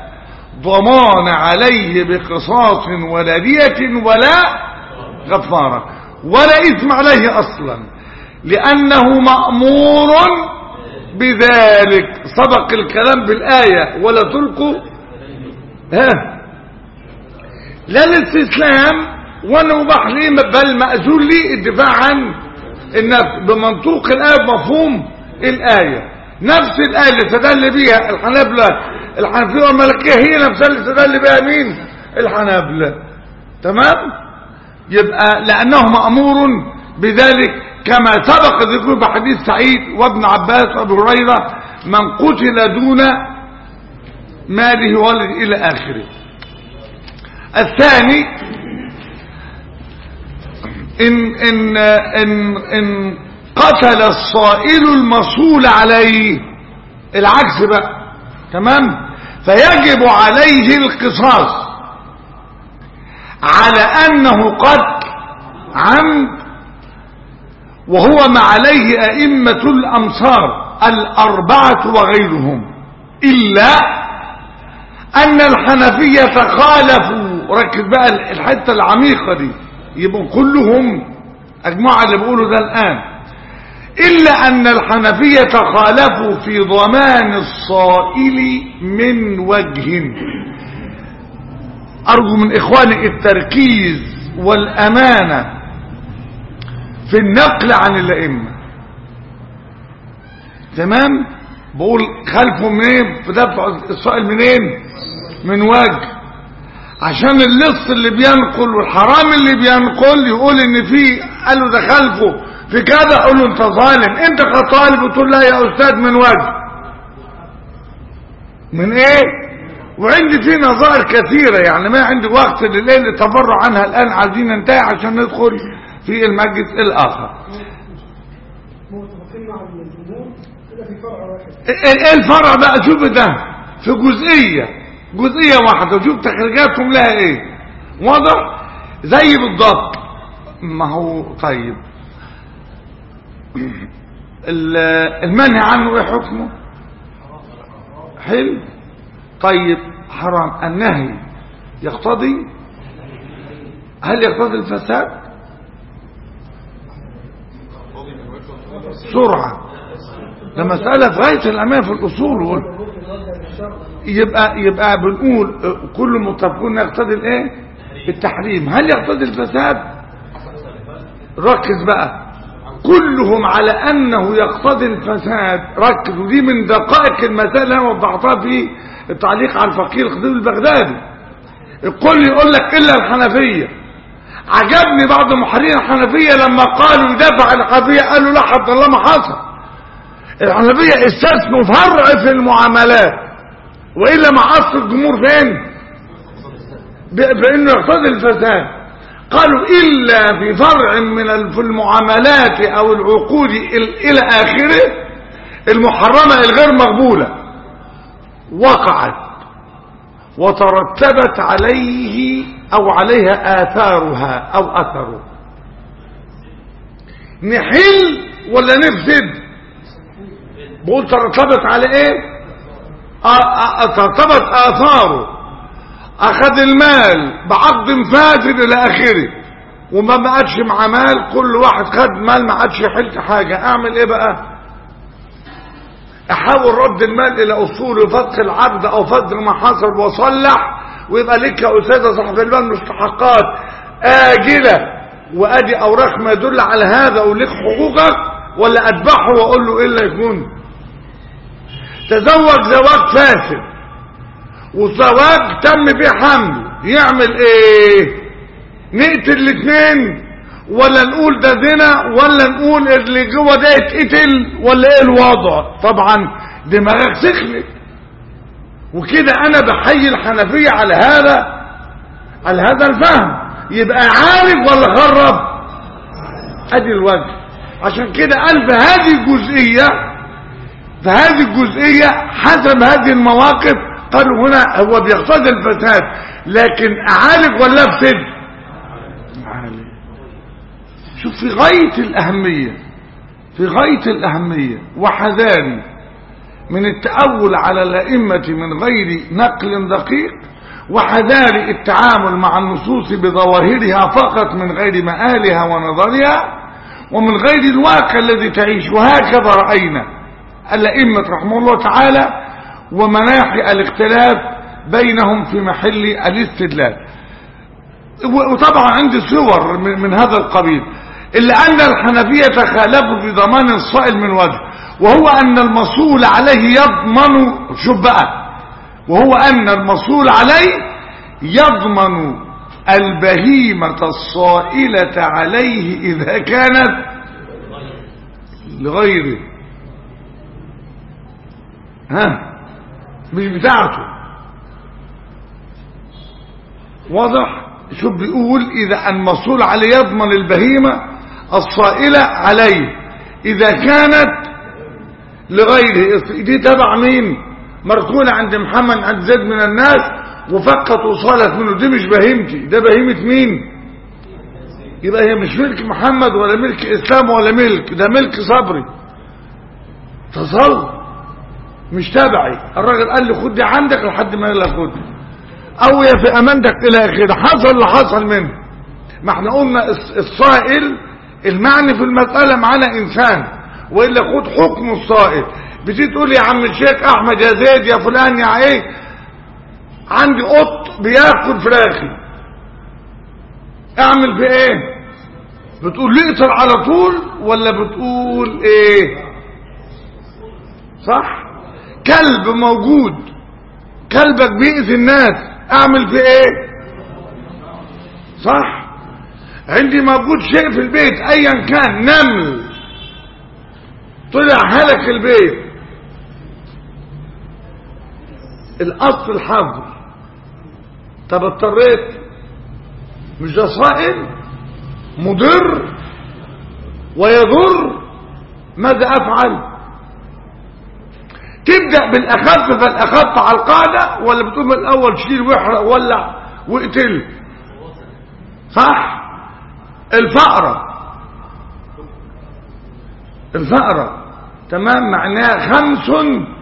ضمان عليه بقصاص ولا دية ولا غفارة ولا إثم عليه أصلا لأنه مأمور بذلك سبق الكلام بالآية ولا تلقوا ها لا الاستسلام ولا مباح لي بل مأذون لي الدفاع عن النفس بمنطوق الآية بمفهوم الآية نفس الآية اللي استدل بيها الحنابلة الحنفية والملكية هي نفسها اللي استدل بيها مين الحنابلة تمام يبقى لأنه مأمور بذلك كما سبق ذكره بحديث سعيد وابن عباس وابو هريرة من قتل دون ماله ولد إلى آخره الثاني إن, إن, إن, إن قتل الصائل المصول عليه العكس بقى تمام فيجب عليه القصاص على أنه قتل عمد وهو ما عليه أئمة الأمصار الأربعة وغيرهم إلا أن الحنفية خالفوا ركز بقى الحتة العميقة دي يبقوا كلهم أجمع اللي بيقولوا ده الآن إلا أن الحنفية خالفوا في ضمان الصائل من وجه أرجو من إخواني التركيز والأمانة في النقل عن الأئمة تمام بقول خلفه منين في دفع السائل منين من وجه عشان اللص اللي بينقل والحرام اللي بينقل يقول ان في قالوا ده خلفه في كذا اقول له انت ظالم انت كطالب وتقول لا يا استاذ من وجه من ايه وعندي في نظائر كثيرة يعني ما عندي وقت لليل تفرع عنها الان عايزين ننتهي عشان ندخل في المجلس الاخر متفقين مع الجمهور إلا في فرع واحد ايه الفرع بقى شوف ده في جزئية جزئية واحدة شوف تخريجاتهم لها ايه واضح زي بالضبط ما هو طيب ال- المنهي عنه ايه حكمه حلو طيب حرام النهي يقتضي هل يقتضي الفساد سرعة ده مسألة في غاية الأمان في الأصول وال- يبقى يبقى بنقول آه، كل متفقون يقتضي الايه التحريم هل يقتضي الفساد ركز بقى كلهم على انه يقتضي الفساد ركز ودي من دقائق المسائل اللي انا وضحتها في التعليق على الفقيه الخطيب البغدادي الكل يقول لك الا الحنفيه عجبني بعض محررين الحنفيه لما قالوا يدافع عن الحنفيه قالوا لا حد الله ما حصل الحنفيه استثنوا فرع في المعاملات وإلا مع أصل الجمهور فين ب- بأنه يقتضي الفساد قالوا إلا في فرع من ال- في المعاملات أو العقود ال- إلى آخره المحرمة الغير مقبولة وقعت وترتبت عليه أو عليها آثارها أو أثره نحل ولا نفسد بقول ترتبت على ايه آ- آ- ترتبط آثاره أخذ المال بعقد فاسد إلى آخره وما بقتش مع مال كل واحد خد مال ما عادش يحل حاجة أعمل إيه بقى أحاول رد المال إلى أصول وفتح العبد أو فتح ما حصل وصلح ويبقى لك يا أستاذة صاحب المال مستحقات آجلة وأدي أوراق ما يدل على هذا ولك حقوقك ولا أذبحه وأقول له إيه اللي يكون تزوج زواج فاسد وزواج تم فيه حمل يعمل ايه نقتل الاثنين ولا نقول ده زنا ولا نقول اللي جوه ده يتقتل ولا ايه الوضع طبعا دماغك سخنت وكده انا بحيي الحنفية على هذا على هذا الفهم يبقى عارف ولا خرب ادي الوجه عشان كده قال في هذه الجزئيه فهذه الجزئية حسب هذه المواقف قالوا هنا هو بيقتضي الفساد لكن أعالج ولا أفسد أعالج شوف في غاية الأهمية في غاية الأهمية وحذاري من التأول على الأئمة من غير نقل دقيق وحذار التعامل مع النصوص بظواهرها فقط من غير مآلها ونظرها ومن غير الواقع الذي تعيش وهكذا رأينا الأئمة رحمه الله تعالى ومناحي الاختلاف بينهم في محل الاستدلال وطبعا عندي صور من, من هذا القبيل إلا أن الحنفية خالفوا في ضمان الصائل من وجه وهو أن المصول عليه يضمن شوف بقى وهو أن المصول عليه يضمن البهيمة الصائلة عليه إذا كانت لغيره ها مش بتاعته واضح شوف بيقول إذا المصول عليه يضمن البهيمة الصائلة عليه إذا كانت لغيره دي تبع مين مركونة عند محمد عند زيد من الناس وفقت وصالت منه دي مش بهيمتي ده بهيمة مين يبقى هي مش ملك محمد ولا ملك اسلام ولا ملك ده ملك صبري تصور مش تبعي الراجل قال لي خد دي عندك لحد ما يلا خد او يا في امانتك الى اخره حصل اللي حصل منه ما احنا قلنا الصائل المعني في المسألة معانا انسان والا خد حكم الصائل بتيجي تقول يا عم الشيخ احمد يا زيد يا فلان يا ايه عندي قط بياكل فراخي اعمل في ايه بتقول لي اقتل على طول ولا بتقول ايه صح كلب موجود كلبك بيأذي الناس اعمل في ايه صح عندي موجود شيء في البيت ايا كان نمل طلع هلك البيت الاصل الحظر طب اضطريت مش ده صائل مضر ويضر ماذا افعل تبدأ بالاخف فالاخف على القاعدة ولا بتقول من الاول شيل واحرق ولع واقتل صح الفأرة الفأرة تمام معناه خمس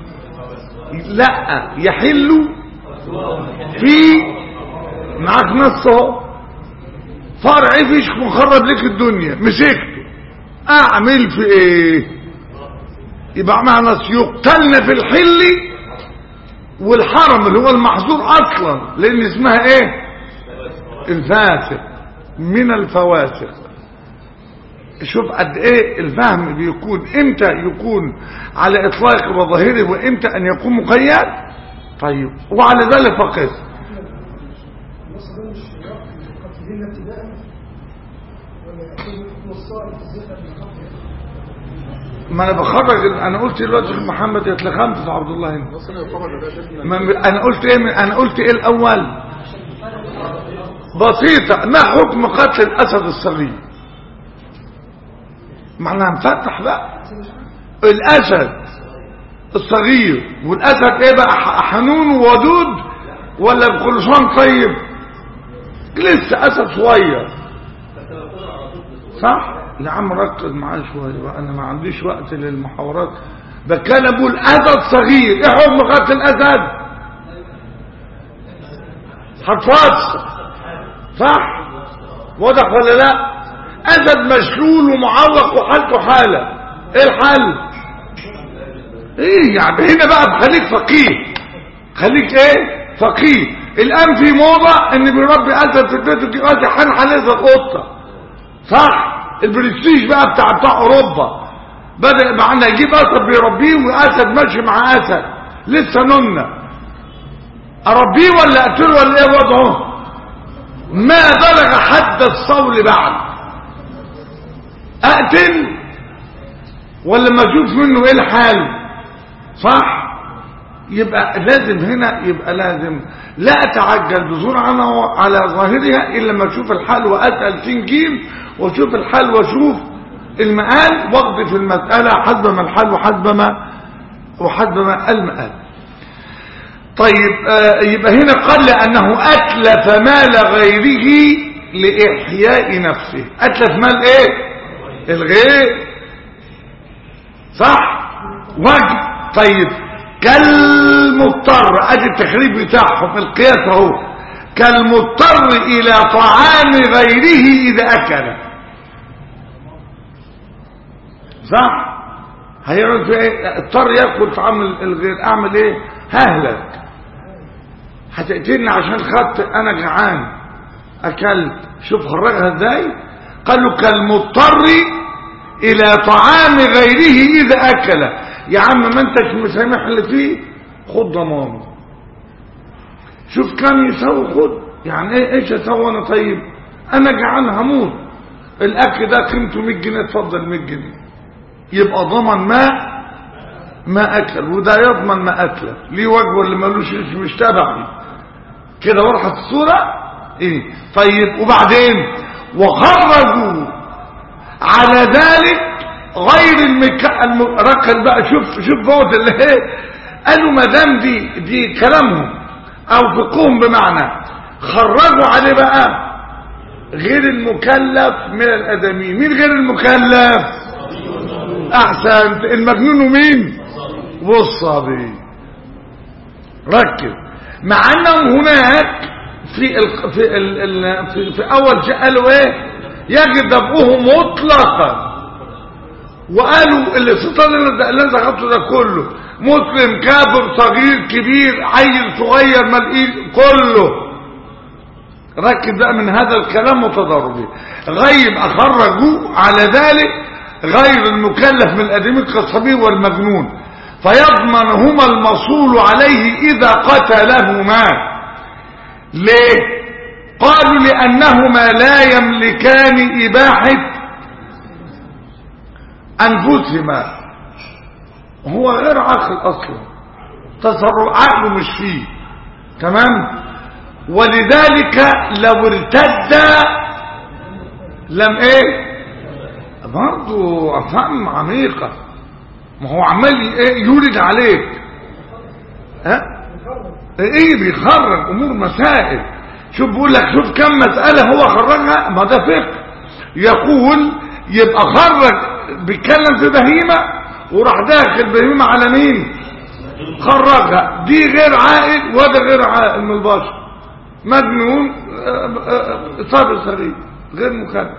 لا يحل في معاك نص اهو فرع فيش مخرب لك الدنيا مسكته اعمل في ايه يبقى معنى يقتلن في الحل والحرم اللي هو المحظور اصلا لان اسمها ايه الفاسق من الفواسق شوف قد ايه الفهم بيكون امتى يكون على اطلاق وظاهره وامتى ان يكون مقيد طيب وعلى ذلك فقس النص ده مش يقتل القاتلين ابتداء ولا يكون وصائل الزفة من قتل ما انا بخرج انا قلت دلوقتي الشيخ محمد يتلخمت في عبد الله هنا نص يعتبر ده شيخنا ما- انا قلت ايه من- انا قلت ايه الاول بسيطة ما حكم قتل الاسد الصغير معناها نفتح بقى الاسد الصغير والاسد ايه بقى ح- حنون وودود ولا بكل شان طيب لسه اسد صغير صح يا عم ركز معايا شويه بقى انا ما عنديش وقت للمحاورات بتكلم بقول اسد صغير ايه حكم قتل الاسد هتفصل صح واضح ولا لا اسد مشلول ومعوق وحالته حاله ايه الحل ايه يعني هنا بقى خليك فقيه خليك ايه فقيه الان في موضة ان بيربي اسد في البيت ويجيب اسد حن حنزل قطة صح البرستيج بقى بتاع بتاع اوروبا بدأ معنا يجيب اسد بيربيه واسد ماشي مع اسد لسه نمنا اربيه ولا اقتله ولا ايه وضعه ما بلغ حد الصول بعد اقتل ولا ما اشوف منه ايه الحال صح يبقى لازم هنا يبقى لازم لا اتعجل بسرعه على ظاهرها الا لما اشوف الحال واسال تنجيم واشوف الحال واشوف المآل واقضي في المسألة حسب ما الحال وحسب ما وحسب ما المآل طيب آه يبقى هنا قال لأنه أتلف مال غيره لإحياء نفسه أتلف مال إيه الغير صح وجه طيب كالمضطر ادي التخريج بتاعهم القياس اهو كالمضطر الى طعام غيره اذا اكل صح هيعمل في ايه اضطر ياكل طعام الغير اعمل ايه ههلك هتقتلني عشان خدت انا جعان اكلت شوف خرجها ازاي قالوا كالمضطر الى طعام غيره اذا اكل يا عم ما انتش مسامح اللي فيه خد ضمانه شوف كم يسوي خد يعني ايه ايش اسوي انا طيب انا جعان هموت الاكل ده قيمته 100 جنيه اتفضل 100 جنيه يبقى ضمن ما ما اكل وده يضمن ما اكله ليه وجه ولا ملوش اسم مش تبعي كده وضحت الصوره ايه طيب وبعدين وخرجوا على ذلك غير المك... الم... ركز بقى شوف شوف فوت اللي ايه قالوا ما دام دي دي كلامهم او فقههم بمعنى خرجوا عليه بقى غير المكلف من الادمي مين غير المكلف احسن المجنون مين والصبي ركز مع انهم هناك في ال... في ال... ال... في, في اول شيء قالوا ايه يجب دفعه مطلقا وقالوا اللي سلطان اللي انت خدته ده كله مسلم كافر صغير كبير عيل صغير ملئيل كله ركز بقى من هذا الكلام متضاربي غيب اخرجوا على ذلك غير المكلف من الادمي كالصبي والمجنون فيضمنهما المصول عليه اذا قتلهما ليه قالوا لانهما لا يملكان اباحه انفسهما هو غير عاقل اصلا تصرف عقله مش فيه تمام ولذلك لو ارتد لم ايه برضه افهام عميقة ما هو عمال ايه يولد عليك ها ايه بيخرج امور مسائل شوف بيقول لك شوف كم مسألة هو خرجها ما ده فقه يقول يبقى خرج بيتكلم في بهيمة وراح داخل بهيمة على مين خرجها دي غير عائل وده غير عائل من البشر مجنون صابر سريع غير مكلف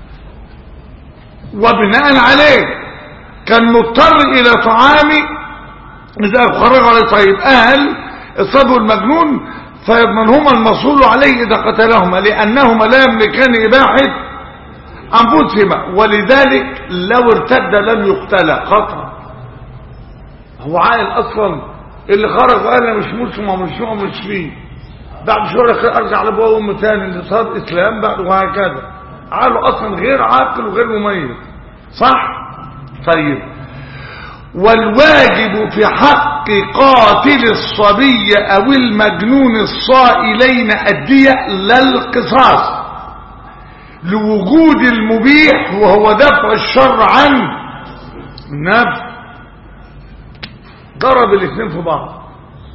وبناء عليه كان مضطر الى طعام اذا خرج على طيب اهل الصبي المجنون فيضمنهما المصول عليه اذا قتلهما لانهما لا يملكان اباحه انفسهما ولذلك لو ارتد لم يقتلا قطعا هو عائل اصلا اللي خرج وقال انا مش مسلم ومش مش فيه بعد شهر ارجع لابوه وامه تاني اللي صار اسلام بعد وهكذا عقله اصلا غير عاقل وغير مميز صح طيب والواجب في حق قاتل الصبي او المجنون الصائلين الدية لا القصاص لوجود المبيح وهو دفع الشر عن النفس ضرب الاثنين في بعض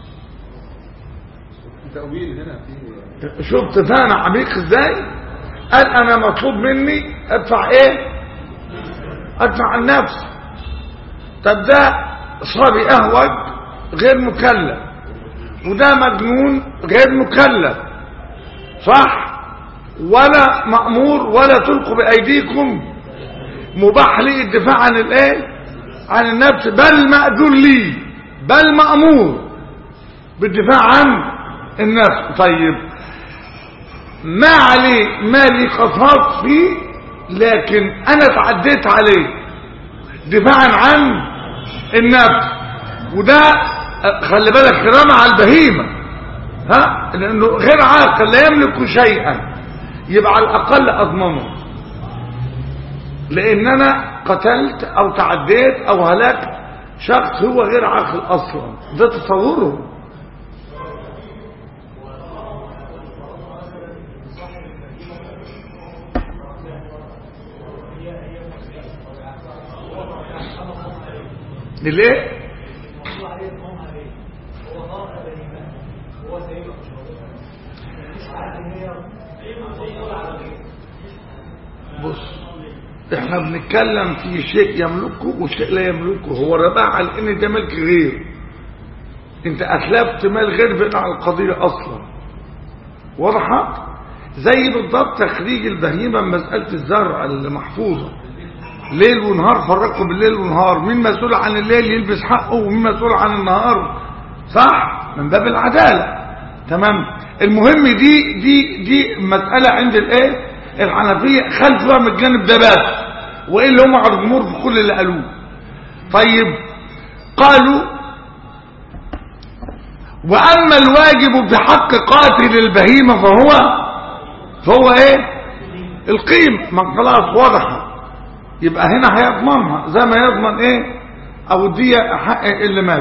تأويل هنا في شفت فانا عميق ازاي قال انا مطلوب مني ادفع ايه ادفع النفس طب ده صبي اهوج غير مكلف وده مجنون غير مكلف صح ولا مأمور ولا تلقوا بأيديكم مباح لي الدفاع عن الايه عن النفس بل مأذون لي بل مأمور بالدفاع عن النفس طيب ما عليه ما لي قصاص فيه لكن انا تعديت عليه دفاعا عن النفس وده خلي بالك رمى على البهيمة ها لانه غير عاقل لا يملك شيئا يبقى على الاقل اضمنه لان انا قتلت او تعديت او هلكت شخص هو غير عاقل اصلا ده تصوره ليه بص احنا بنتكلم في شيء يملكه وشيء لا يملكه هو رباع على ان ده ملك غير انت اتلفت مال غير بناء على القضية اصلا واضحة زي بالضبط تخريج البهيمة من مسألة الزرع المحفوظة ليل ونهار فرقوا بالليل والنهار مين مسؤول عن الليل يلبس حقه ومين مسؤول عن النهار صح من باب العدالة تمام المهم دي دي دي مسألة عند الايه الحنفية خلفها من الجانب ده بس وايه اللي هم على الجمهور في كل اللي قالوه طيب قالوا واما الواجب في حق قاتل البهيمة فهو فهو ايه القيمة ما خلاص واضحة يبقى هنا هيضمنها زي ما يضمن ايه او الدية حق اللي مات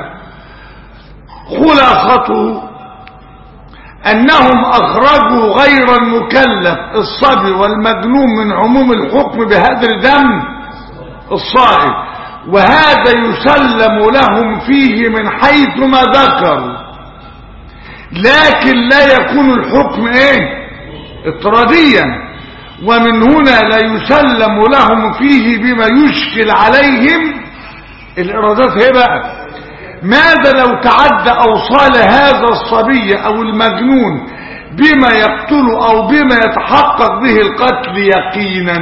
خلاصته انهم اخرجوا غير المكلف الصبي والمجنون من عموم الحكم بهدر دم الصائب وهذا يسلم لهم فيه من حيث ما ذكروا لكن لا يكون الحكم ايه اضطراديا ومن هنا لا يسلم لهم فيه بما يشكل عليهم الارادات هي بقى ماذا لو تعدى اوصال هذا الصبي او المجنون بما يقتل او بما يتحقق به القتل يقينا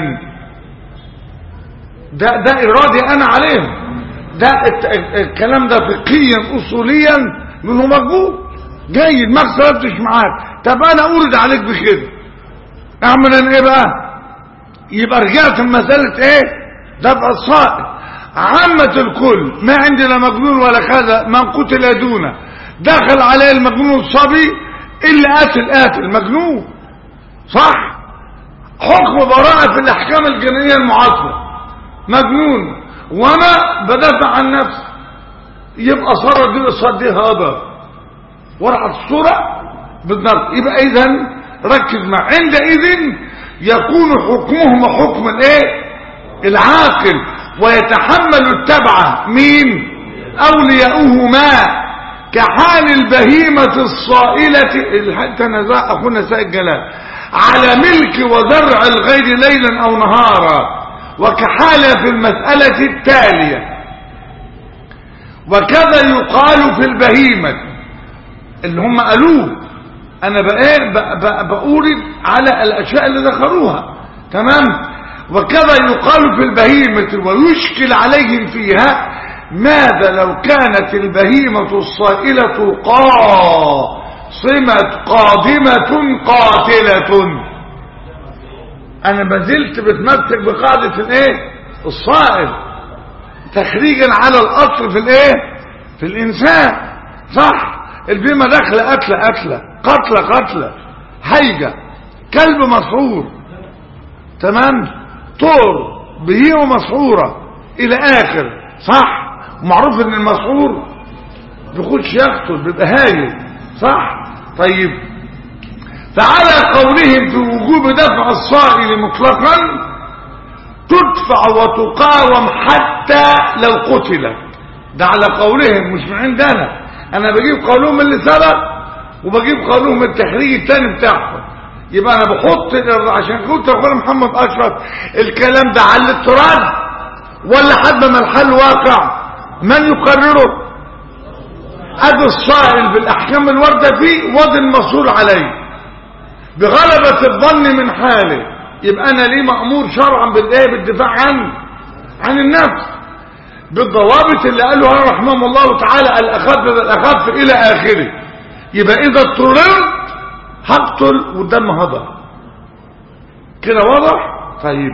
ده ده ارادي انا عليهم ده الكلام ده فقهيا اصوليا منه مقبول جيد ما اختلفتش معاك طب انا ارد عليك بكده اعمل انا ايه بقى يبقى رجعت مسألة ايه دفع الصائب عامة الكل ما عندي لا مجنون ولا كذا من قتل دونه دخل عليه المجنون الصبي اللي قاتل قاتل مجنون صح حكم براءة في الاحكام الجنائية المعاصرة مجنون وانا بدافع عن نفسي يبقى صار دي قصاد دي هذا ورقة الصورة بالضبط يبقى اذا ركز مع عندئذ يكون حكمهم حكم الايه العاقل ويتحمل التبعة مين اولياؤهما كحال البهيمة الصائلة حتى نزاع اخونا سيد جلال على ملك وزرع الغير ليلا او نهارا وكحالة في المسألة التالية وكذا يقال في البهيمة اللي هم قالوه انا بقى بأورد على الاشياء اللي ذكروها تمام وكذا يقال في البهيمة ويشكل عليهم فيها ماذا لو كانت البهيمة الصائلة قاصمة قادمة قاتلة انا ما زلت بتمسك بقاعدة الايه الصائل تخريجا على الاصل في الايه في الانسان صح البهيمة داخله قتله قتله قتله قتله هيجة كلب مسعور تمام طور بهيمة مسعورة الى اخر صح ومعروف ان المسعور بيخش يقتل بيبقى هايل صح طيب فعلى قولهم في وجوب دفع الصائل مطلقا تدفع وتقاوم حتى لو قتلت ده على قولهم مش من عندنا انا بجيب قولهم اللي سبق وبجيب قولهم التخريج الثاني بتاعهم يبقى انا بحط عشان كنت اخونا محمد اشرف الكلام ده على الاضطراد ولا حد ما الحل واقع من يقرره ادي الصائل بالاحكام الوارده فيه وادي المسؤول عليه بغلبة الظن من حاله يبقى انا ليه مأمور شرعا بالايه بالدفاع عن عن النفس بالضوابط اللي قالها رحمه الله تعالى الاخف بالاخف الى اخره يبقى اذا اضطررت هقتل والدم هضر كده واضح طيب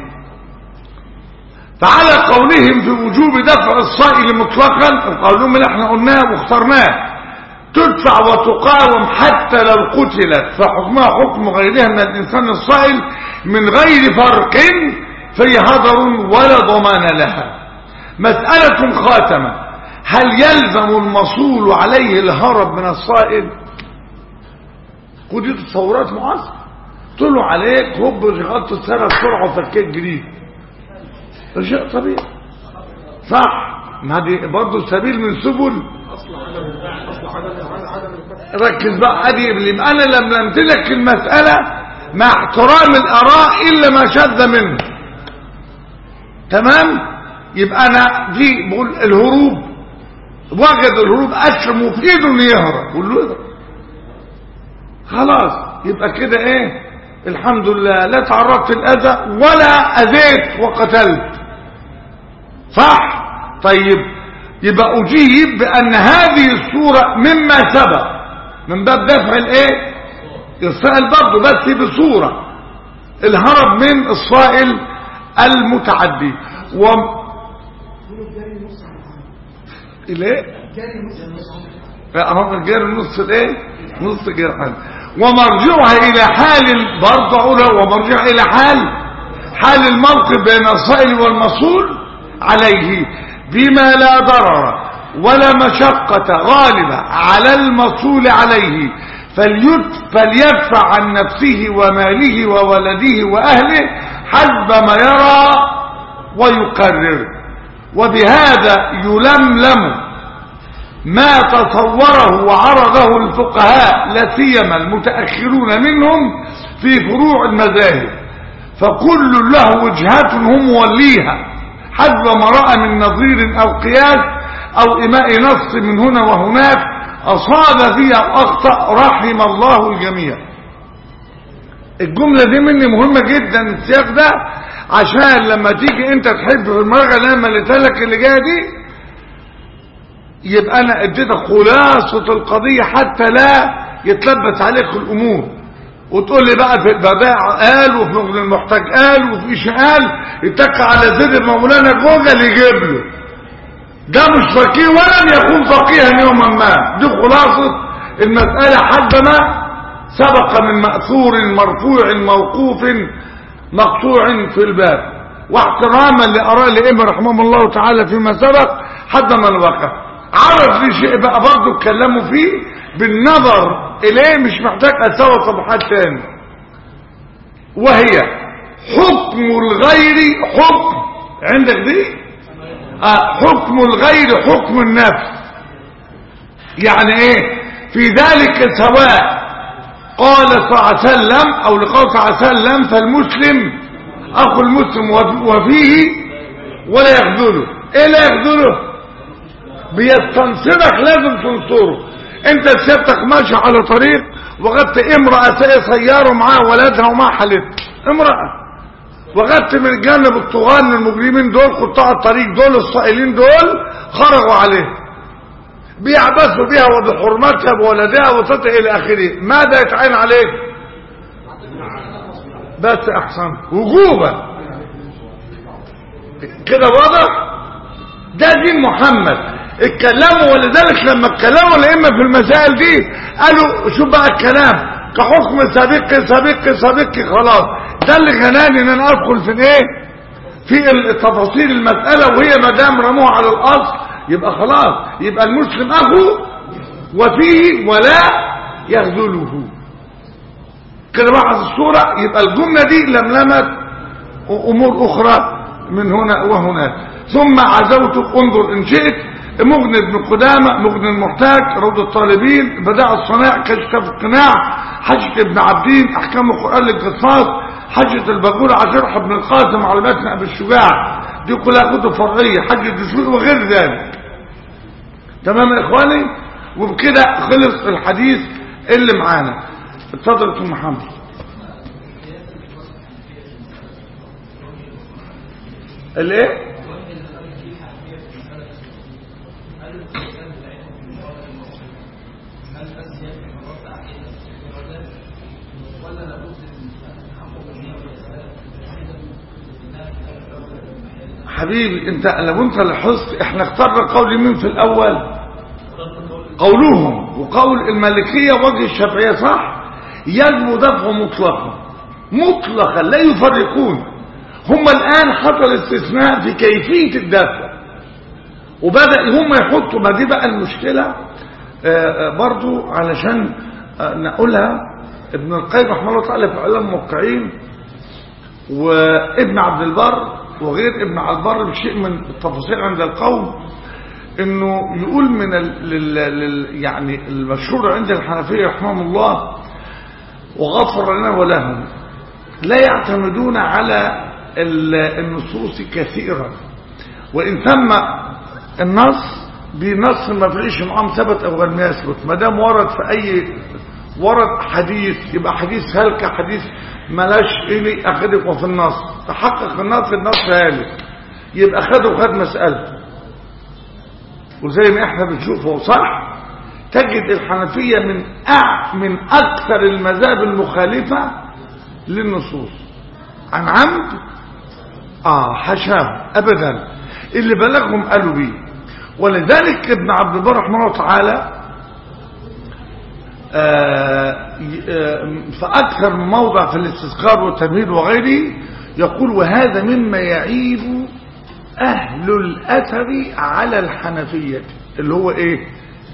فعلى قولهم في وجوب دفع الصائل مطلقا قولهم اللي احنا قلناه واخترناه تدفع وتقاوم حتى لو قتلت فحكمها حكم غيرها من الإنسان الصائل من غير فرق في هدر ولا ضمان لها مسألة خاتمة هل يلزم المصول عليه الهرب من الصائل ودي تصورات معاصرة طلعوا عليك هوب غطوا السنة بسرعة وفكيت جديد ده شيء طبيعي صح ما دي برضه سبيل من سبل ركز بقى ادي ابليم انا لم امتلك المسألة مع احترام الاراء الا ما شذ منه تمام يبقى انا دي بقول الهروب وجد الهروب اشر مفيد انه يهرب قول له اهرب خلاص يبقى كده ايه الحمد لله لا تعرضت الاذى ولا اذيت وقتلت صح طيب يبقى اجيب بان هذه الصورة مما سبق من باب دفع الايه السائل برضه بس بصورة الهرب من الصائل المتعدي و يقولوا الجري نص عن العمل. الايه الجري نص عن العمل. اهو الجير نص الايه نص جرحان ومرجعها الى حال برضه اقولها ومرجعها الى حال حال الموقف بين الصائل والمصول عليه بما لا ضرر ولا مشقة غالبة على المصول عليه فليت فليدفع عن نفسه وماله وولده وأهله حسب ما يرى ويقرر وبهذا يلملم ما تصوره وعرضه الفقهاء لا سيما المتأخرون منهم في فروع المذاهب فكل له وجهات هم موليها حسب ما رأى من نظير أو قياس أو إماء نص من هنا وهناك أصاب فيها أو أخطأ رحم الله الجميع الجملة دي مني مهمة جدا السياق ده عشان لما تيجي انت تحب في المرة لما اللي تلك اللي جايه دي يبقى انا اديتك خلاصة القضية حتى لا يتلبس عليك الامور وتقول لي بقى في البداع قال وفي مغني المحتاج قال وفي ايش قال يتك على زر مولانا جوجل يجيب له ده مش فقيه ولن يكون فقيها يوما ما دي خلاصة المسألة حد ما سبق من مأثور مرفوع موقوف مقطوع في الباب واحتراما لآراء الأئمة رحمهم الله تعالى فيما سبق حد ما الوقع عرف لي شيء بقى برضه اتكلموا فيه بالنظر إليه مش محتاج أسوى صفحات تاني وهي حكم الغير حكم عندك دي آه حكم الغير حكم النفس يعني ايه في ذلك سواء قال صلى الله عليه وسلم او لقول صلى الله عليه وسلم فالمسلم اخو المسلم وفيه ولا يخذله ايه لا يخذله بيستنصرك لازم تنصره انت سيادتك ماشي على طريق وغدت امرأة سيارة معاها ولدها ومعها حالتها امرأة وغدت من الجانب الطغان من المجرمين دول قطاع الطريق دول الصائلين دول خرجوا عليه بيعبثوا بها وبحرمتها بولدها وصلت الى اخره ماذا يتعين عليك بس احسن وجوبا كده واضح ده دين محمد اتكلموا ولذلك لما اتكلموا الائمه في المسائل دي قالوا شوف بقى الكلام كحكم سابق سابق سابق خلاص ده اللي غناني ان انا ادخل في الايه في تفاصيل المساله وهي ما دام رموها على الاصل يبقى خلاص يبقى المسلم اخو وفيه ولا يخذله كده بحث الصورة يبقى الجملة دي لملمت امور اخرى من هنا وهناك ثم عزوتك انظر ان شئت مغني ابن قدامة مغني المحتاج روض الطالبين بداع الصناع كشف القناع حجة ابن عبدين احكام القرآن للقصاص حجة البقول عشرح ابن القاسم على متن ابي الشجاع دي كلها كتب فرعية حجة الدسوق وغير ذلك تمام يا اخواني وبكده خلص الحديث اللي معانا اتفضل يا محمد الايه حبيبي انت لو انت لاحظت احنا اخترنا قول مين في الاول قولهم وقول المالكية وجه الشافعية صح يجب دفعه مطلقا مطلقا لا يفرقون هم الان حصل استثناء في كيفية الدفع وبدأ هم يحطوا ما دي بقى المشكلة آآ آآ برضو علشان نقولها ابن القيم رحمه الله تعالى في علم موقعين وابن عبد البر وغير ابن عبد البر بشيء من التفاصيل عند القوم انه يقول من ال ال يعني المشهور عند الحنفية رحمهم الله وغفر لنا ولهم لا يعتمدون على النصوص كثيرا وإن ثم النص بنص ما فيش معهم ثبت أو لم يثبت ما دام ورد في أي ورد حديث يبقى حديث هلك حديث ملاش إلي أخدك وفي النص تحقق النص النص هالك يبقى خده خد مسألته وزي ما احنا بنشوفه صح تجد الحنفية من أع من أكثر المذاهب المخالفة للنصوص عن عمد آه حشاه أبدا اللي بلغهم قالوا بيه ولذلك ابن عبد البر رحمه الله تعالى آه، آه، فأكثر من موضع في الاستذكار والتمهيد وغيره يقول وهذا مما يعيب أهل الأثر على الحنفية اللي هو إيه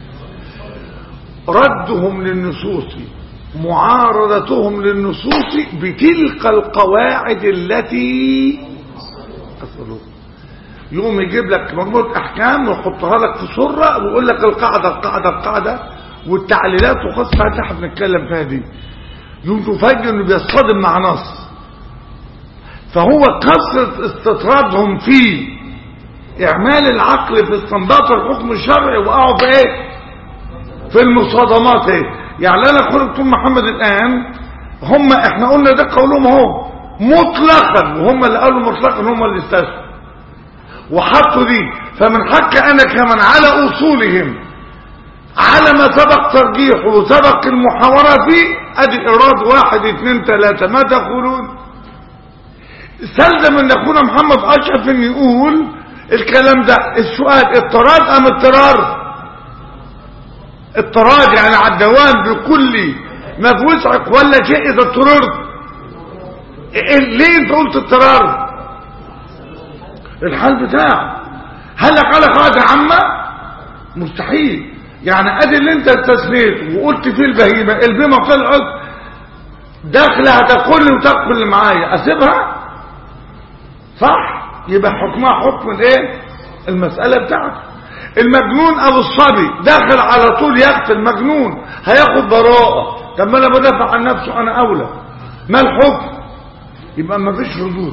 ردهم للنصوص معارضتهم للنصوص بتلك القواعد التي أصلوا يقوم يجيب لك مجموعة أحكام ويحطها لك في سرة ويقول لك القاعدة القاعدة القاعدة والتعليلات وخاصة اللي احنا بنتكلم فيها دي يوم تفاجئ انه بيصطدم مع نص فهو كثرة استطرادهم في اعمال العقل في استنباط الحكم الشرعي وقعوا في ايه في المصادمات ايه يعني انا اقول دكتور محمد الان هم احنا قلنا ده قولهم اهو مطلقا وهم اللي قالوا مطلقا هم اللي استثنوا وحطوا دي فمن حق انا كمان على اصولهم على ما سبق ترجيحه وسبق المحاورة فيه ادي اراد واحد اثنين ثلاثة ما تقولون استلزم ان اخونا محمد اشرف ان يقول الكلام ده السؤال اضطراد ام اضطرار اضطراد يعني على الدوام بكل ما في وسعك ولا شيء اذا اضطررت إيه ليه انت قلت اضطرار الحال بتاعه هل لك على قاعدة عامة مستحيل يعني ادي اللي انت استثنيت وقلت فيه البهيمة البهيمة طلعت داخله هتاكل لي وتاكل اللي معايا اسيبها صح يبقى حكمها حكم الايه المسألة بتاعته المجنون او الصبي داخل على طول يقتل مجنون هياخد براءة طب ما انا بدافع عن نفسه انا اولى ما الحكم يبقى ما فيش ردود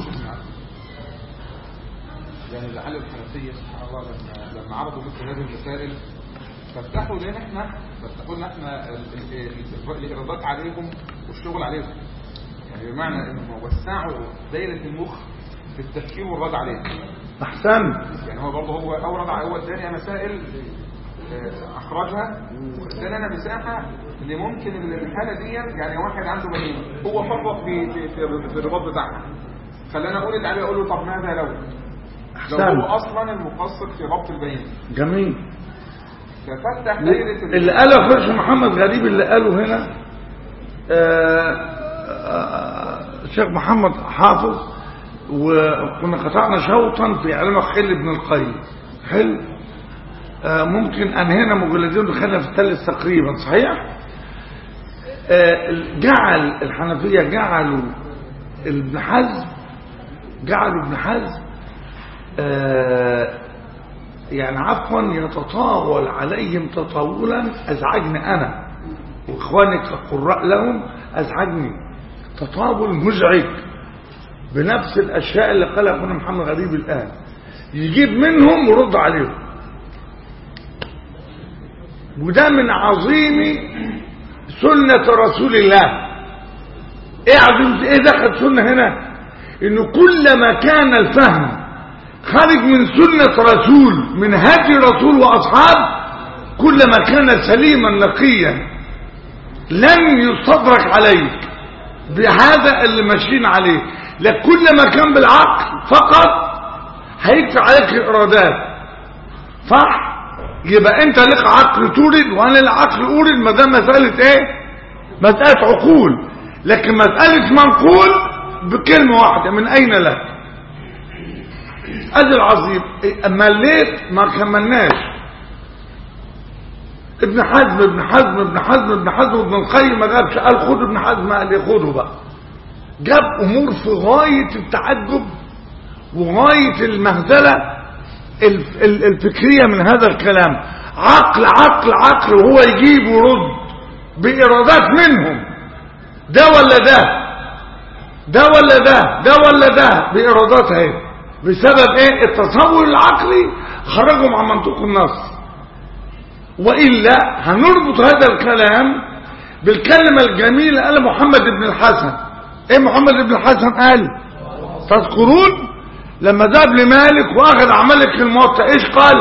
يعني لعل الحنفية سبحان الله لما لما عرضوا مثل هذه المسائل فتحوا لنا احنا فتحوا لنا احنا ال- ال- ال- الايرادات عليهم والشغل عليهم يعني بمعنى انهم وسعوا دايرة المخ في التفكير والرد عليه احسنت يعني هو برضه هو اورد على اول ثانيه مسائل آه، اخرجها وادانا انا مساحه اللي ممكن الحاله دي يعني واحد عنده بهيمه هو فرط في في في في الرباط بتاعها خلاني اقول اللي عليه اقول له طب ماذا لو لو هو احسنت اصلا المقصد في ربط البهيمه جميل ففتح دايره ال- اللي قاله فرش محمد غريب اللي قاله هنا آه، آه، الشيخ محمد حافظ وكنا قطعنا شوطا في علم خل ابن القيم حلو آه، ممكن انهينا مجلدين دخلنا في الثالث تقريبا صحيح آه، جعل الحنفية جعلوا ابن حزم جعلوا ابن حزم آه، يعني عفوا يتطاول عليهم تطاولا ازعجني انا واخواني كقراء لهم ازعجني تطاول مزعج بنفس الاشياء اللي قالها اخونا محمد غريب الان يجيب منهم ويرد عليهم وده من عظيم سنة رسول الله ايه عظيم ايه دخل سنة هنا انه كلما كان الفهم خارج من سنة رسول من هدي رسول واصحاب كلما كان سليما نقيا لن يستدرك عليك بهذا اللي ماشيين عليه لكن كلما كان بالعقل فقط هيكفي عليك الارادات صح يبقى انت لك عقل تورد وانا العقل اورد ما دام مساله ايه مساله عقول لكن مساله منقول بكلمه واحده من اين لك ادي العظيم إيه، اما ليه ما كملناش ابن حزم ابن حزم ابن حزم ابن حزم ابن القيم ما جابش قال خد ابن حزم قال لي خده بقى جاب امور في غايه التعجب وغايه المهزله الف- ال- الفكريه من هذا الكلام عقل عقل عقل وهو يجيب ويرد بارادات منهم ده ولا ده ده ولا ده ده ولا ده بارادات اهي بسبب ايه التصور العقلي خرجهم عن منطوق النص وإلا هنربط هذا الكلام بالكلمة الجميلة قال محمد بن الحسن ايه محمد بن الحسن قال تذكرون لما ذهب لمالك واخذ عن مالك الموطأ ايش قال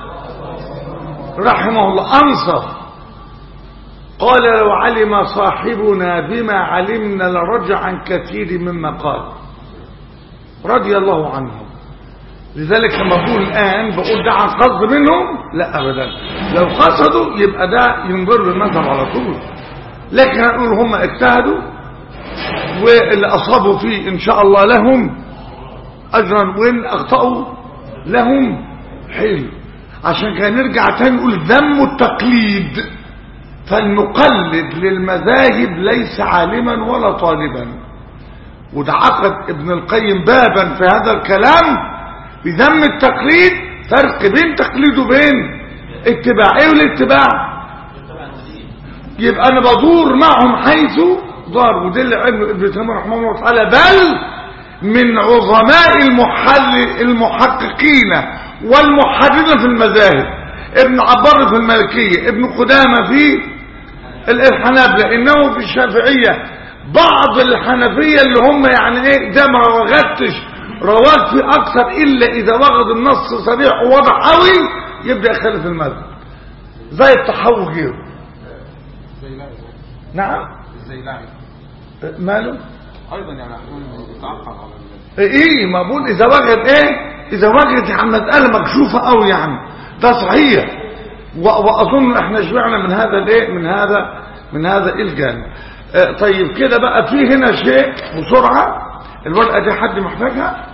رحمه الله انصف قال لو علم صاحبنا بما علمنا لرجع عن كثير مما قال رضي الله عنه لذلك لما بقول الآن بقول ده عن قصد منهم لا أبدا لو قصدوا يبقى ده ينظر للمذهب على طول لكن هنقول هم اجتهدوا واللي أصابوا فيه إن شاء الله لهم أجرا وإن أخطأوا لهم حلو عشان كان نرجع تاني نقول ذم التقليد فالمقلد للمذاهب ليس عالما ولا طالبا وده عقد ابن القيم بابا في هذا الكلام بذم التقليد فرق بين تقليد وبين اتباع ايه الاتباع يبقى انا بدور معهم حيث دار ودل علم ابن تيميه رحمه الله تعالى بل من عظماء المحل المحققين والمحررين في المذاهب ابن عبار في المالكيه ابن قدامه في الحنابلة انه في الشافعيه بعض الحنفيه اللي هم يعني ايه ده ما وغدتش رواك في اكثر الا اذا وجد النص صريح وواضح قوي يبدا يخالف المذهب زي التحول غيره زي لا نعم زي لا ماله ايضا يعني هنقول يتعقب على ال- ايه ما بقول اذا وجد ايه اذا وجد يعني مساله مكشوفه قوي يعني ده صحيح و- واظن احنا شبعنا من هذا الايه من هذا من هذا الجانب آه، طيب كده بقى في هنا شيء بسرعه الورقه دي حد محتاجها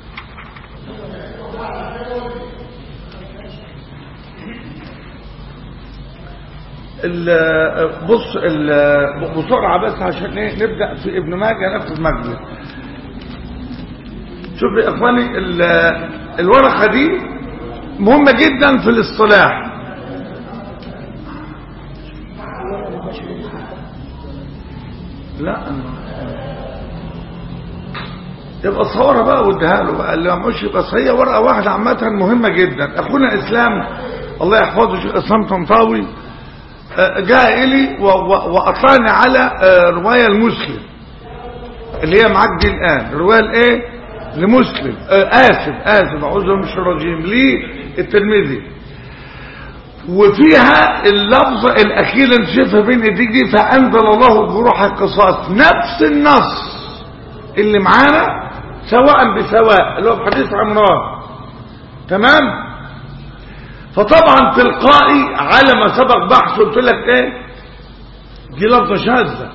ال- بص ال- بسرعه بس عشان ايه نبدا في ابن ماجه ناخد مجلس شوف يا اخواني ال- الورقه دي مهمه جدا في الاصطلاح لا أنا- يبقى صورها بقى واديها له بقى اللي مش بس هي ورقه واحده عامه مهمه جدا اخونا اسلام الله يحفظه شيخ اسلام طنطاوي آه، جاء الي و- و- واطلعني على آه، روايه المسلم اللي هي معاك دي الان روايه الايه لمسلم آه، اسف اسف اعوذ بالله من الشيطان الرجيم للترمذي وفيها اللفظه الاخيره اللي شايفها بين ايديك دي فانزل الله بروح القصاص نفس النص اللي معانا سواء بسواء اللي هو في حديث عمران تمام فطبعا تلقائي على ما سبق بحث قلت لك ايه دي لفظه شاذه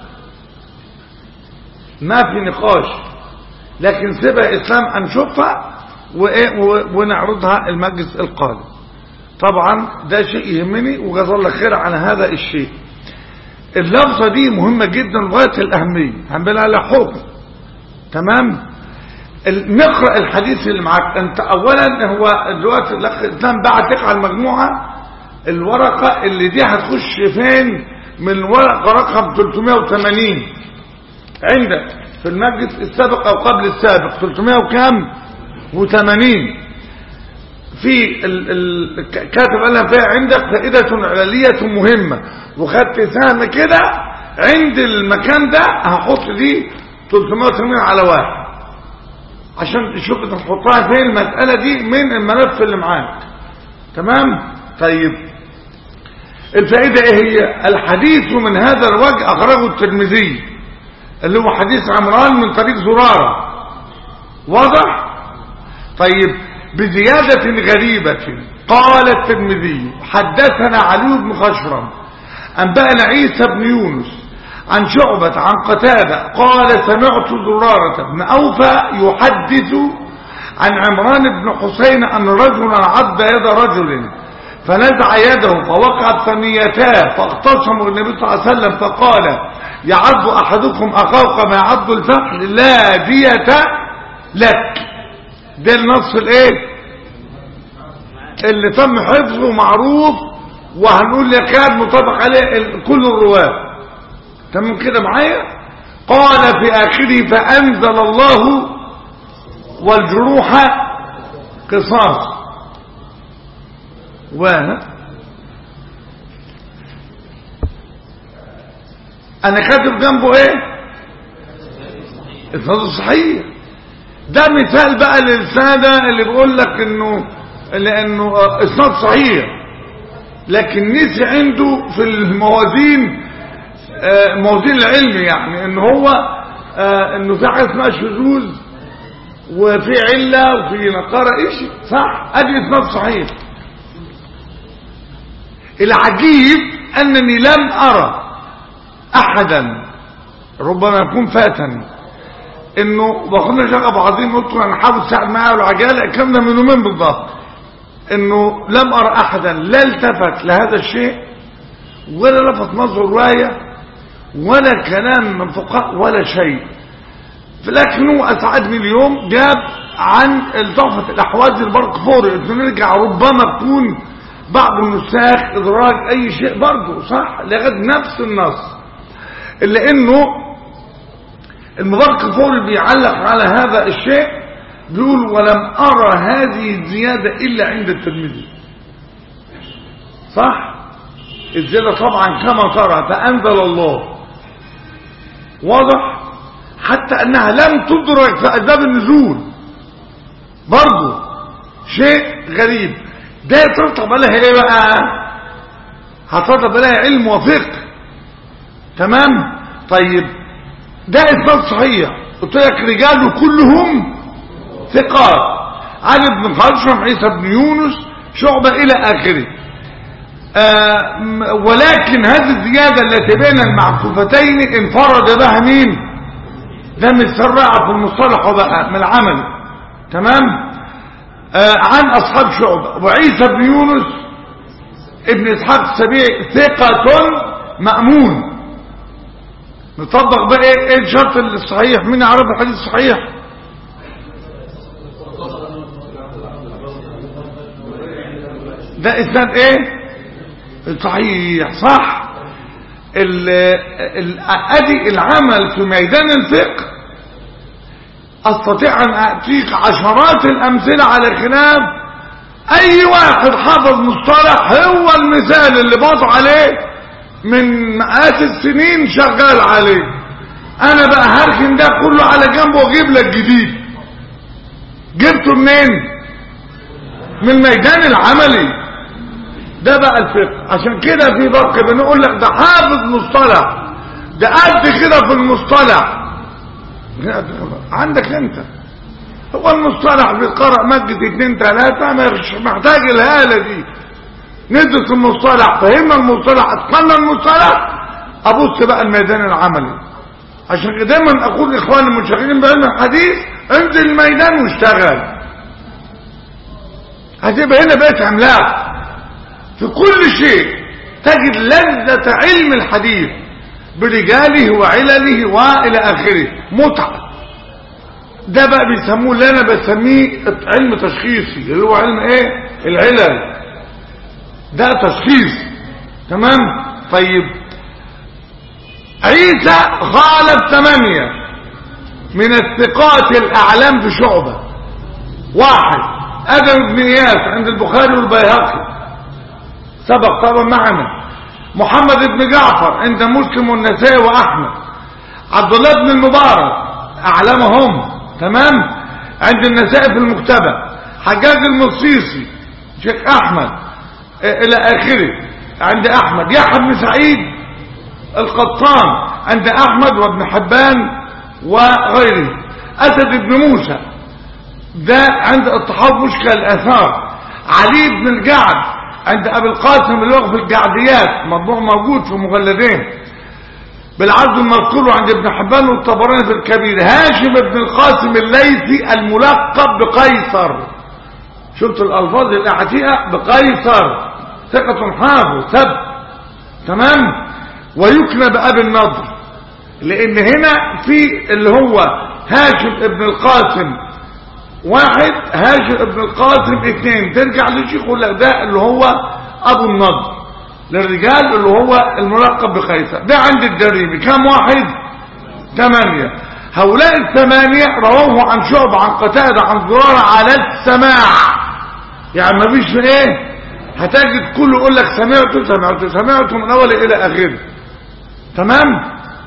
ما في نقاش لكن سيبها اسلام هنشوفها وايه و- ونعرضها المجلس القادم طبعا ده شيء يهمني وجزا الله خير على هذا الشيء اللفظه دي مهمه جدا لغايه الاهميه هنبقى لها حكم تمام ال- نقرا الحديث اللي معاك انت اولا هو دلوقتي الاخ اسلام بعتك على المجموعه الورقه اللي دي هتخش فين من الورقه رقم 380 عندك في المجلس السابق او قبل السابق 300 وكام و80 في ال ال ك- كاتب قالها فيها عندك فائدة علالية مهمة وخدت سهم كده عند المكان ده هحط دي 380 على واحد عشان تشوف انت تحطها فين المسألة دي من الملف اللي معاك تمام طيب الفائدة ايه هي الحديث من هذا الوجه اخرجه الترمذي اللي هو حديث عمران من طريق زرارة واضح طيب بزيادة غريبة قال الترمذي حدثنا علي بن خشرم أنبأنا عيسى بن يونس عن شعبة عن قتادة قال سمعت زرارة بن أوفى يحدث عن عمران بن حسين أن رجلا عض يد رجل فنزع يده فوقعت ثنيتاه فاختصموا النبي صلى الله عليه وسلم فقال يعض أحدكم أخاه كما يعض الفحل لا دية لك ده النص الايه اللي تم حفظه معروف وهنقول يكاد مطابق عليه ال- كل الرواه تمام كده معايا قال في اخره فانزل الله والجروح قصاص و انا كاتب جنبه ايه اسناد صحيح ده مثال بقى للسادة اللي بيقول لك انه لانه آه، اسناد صحيح لكن نسي عنده في الموازين آه، موازين العلم يعني ان هو آه، انه في حاجه اسمها شذوذ وفي عله وفي نقاره ايش صح ادي اسناد صحيح العجيب انني لم ارى احدا ربما يكون فاتني انه واخدنا شغل بعضين قلت له انا حاول تساعد معايا والعجاله الكلام ده من يومين بالضبط انه لم ارى احدا لا التفت لهذا الشيء ولا لفت نظره الروايه ولا كلام من فقهاء ولا شيء لكنه اسعدني اليوم جاب عن تحفه الاحواز البرق فوري انه نرجع ربما تكون بعض النساخ ادراج اي شيء برضه صح لغايه نفس النص الا انه المبارك الفوري بيعلق على هذا الشيء بيقول ولم أرى هذه الزيادة إلا عند الترمذي صح الزيادة طبعا كما ترى فأنزل الله واضح حتى أنها لم تدرك في أسباب النزول برضو شيء غريب ده ترتب عليها ايه بقى هترتب عليها علم وفقه تمام طيب ده إثبات صحيح قلت لك رجاله كلهم ثقات علي بن خرشم عيسى بن يونس شعبة إلى آخره آه ولكن هذه الزيادة التي بين المعكوفتين انفرد بها مين ده متسرعة في المصطلح وبقى من العمل تمام آه عن أصحاب شعبة وعيسى بن يونس ابن إسحاق السبيعي ثقة مأمون نطبق بقى ايه ايه الشرط الصحيح مين يعرف الحديث الصحيح ده اسناد ايه الصحيح صح ال ال ادي العمل في ميدان الفقه استطيع ان اتيك عشرات الامثله على خلاف اي واحد حافظ مصطلح هو المثال اللي باط عليه من مئات السنين شغال عليه انا بقى هركن ده كله على جنب واجيب لك جديد جبته منين من ميدان العملي ده بقى الفقه عشان كده في فرق بنقول لك ده حافظ مصطلح ده قد كده في المصطلح عندك انت هو المصطلح بيقرأ مادة اتنين تلاتة مش محتاج الهالة دي ندرس المصطلح فهمنا المصطلح اتقنا المصطلح ابص بقى الميدان العملي عشان كده دايما اقول لاخواني المنشغلين بعلم الحديث انزل الميدان واشتغل هتبقى هنا بقيت عملاق في كل شيء تجد لذة علم الحديث برجاله وعلله والى اخره متعة ده بقى بيسموه اللي انا بسميه علم تشخيصي اللي هو علم ايه العلل ده تشخيص تمام طيب عيسى غالب ثمانية من الثقات الأعلام في شعبة واحد آدم بن إياس عند البخاري والبيهقي سبق طبعا معنا محمد بن جعفر عند مسلم والنسائي وأحمد عبد الله بن المبارك أعلمهم تمام عند النسائي في المكتبة حجاج المصيصي شيخ أحمد الى اخره عند احمد يحيى بن سعيد القطان عند احمد وابن حبان وغيره اسد بن موسى ده عند الطحاف مشكل الاثار علي بن الجعد عند ابي القاسم اللي هو في الجعديات مطبوع موجود في مجلدين بالعرض المذكور عند ابن حبان والطبراني في الكبير هاشم بن القاسم الليثي الملقب بقيصر شفت الالفاظ الاعتيئه بقيصر ثقة حافظ ثبت تمام ويكنى بأبي النضر لان هنا في اللي هو هاشم ابن القاسم واحد هاشم ابن القاسم اثنين ترجع للشيخ يقول لك ده اللي هو ابو النضر للرجال اللي هو الملقب بقيصر ده عند الدريمي كم واحد ثمانية هؤلاء الثمانية رووه عن شعب عن قتادة عن زرارة على السماع يعني ما فيش ايه هتجد كله يقول لك سمعت سمعت سمعت من اول الى اخره تمام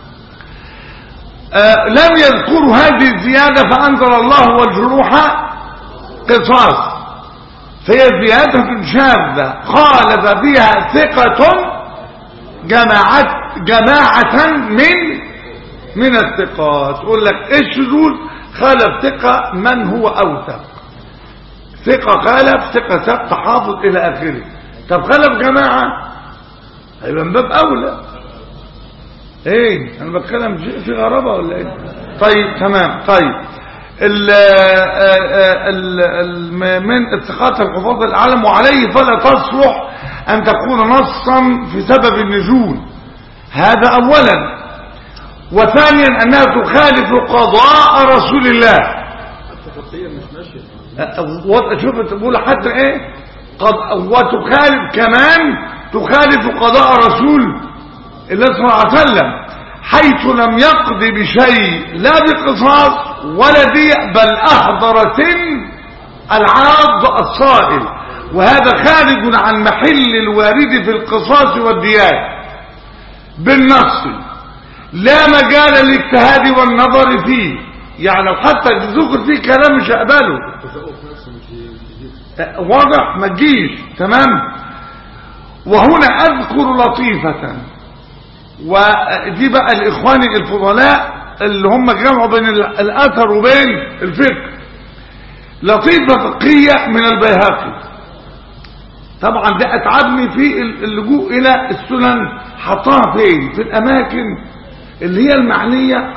آه لم يذكروا هذه الزيادة فأنزل الله والجروح قصاص فهي زيادة شاذة خالف بها ثقة جماعة جماعة من من الثقات يقول لك ايش الشذوذ خالف ثقة من هو أوثق ثقة خالف ثقة ثبت حافظ إلى آخره طب خالف جماعة هيبقى من باب أولى ايه انا بتكلم شيء في غرابة ولا ايه طيب تمام طيب ال ال ال من اتخاذ الحفاظ العالم وعليه فلا تصلح ان تكون نصا في سبب النزول هذا اولا وثانيا انها تخالف قضاء رسول الله التفقية مش ماشية وضع شوف تقول حتى ايه قد وتخالف كمان تخالف قضاء رسول الله صلى الله عليه وسلم حيث لم يقضي بشيء لا بقصاص ولا دي بل احضر سن العاض الصائل وهذا خارج عن محل الوارد في القصاص والديات بالنص لا مجال للاجتهاد والنظر فيه يعني لو حتى ذكر فيه كلام مش هقبله التفقه في نفسه مش يجيب واضح ما تجيش تمام وهنا اذكر لطيفة ودي بقى الاخوان الفضلاء اللي هم جمعوا بين ال- الاثر وبين الفكر لطيفة فقهية من البيهقي طبعا ده اتعبني في ال- اللجوء الى السنن حطها فين في الاماكن اللي هي المعنية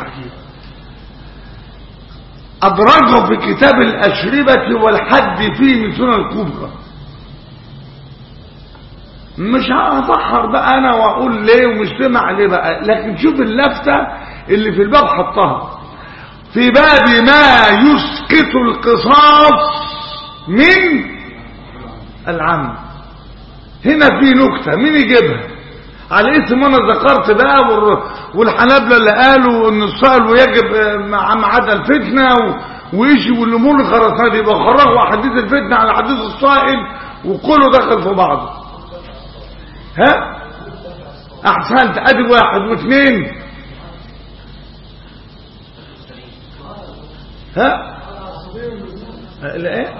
أدرجه في كتاب الأشربة والحد فيه من سنن الكبرى مش هفحر بقى أنا وأقول ليه ومش سمع ليه بقى لكن شوف اللفتة اللي في الباب حطها في باب ما يسقط القصاص من العم هنا في نكتة مين يجيبها على اسم انا ذكرت بقى والر- والحنابلة اللي قالوا ان السائل ويجب آه، مع معاد الفتنة و- ويجي والامور الخرسانة يبقى خرجوا احاديث الفتنة على حديث السائل وكله دخل في بعضه ها احسنت ادي واحد واثنين ها لا ايه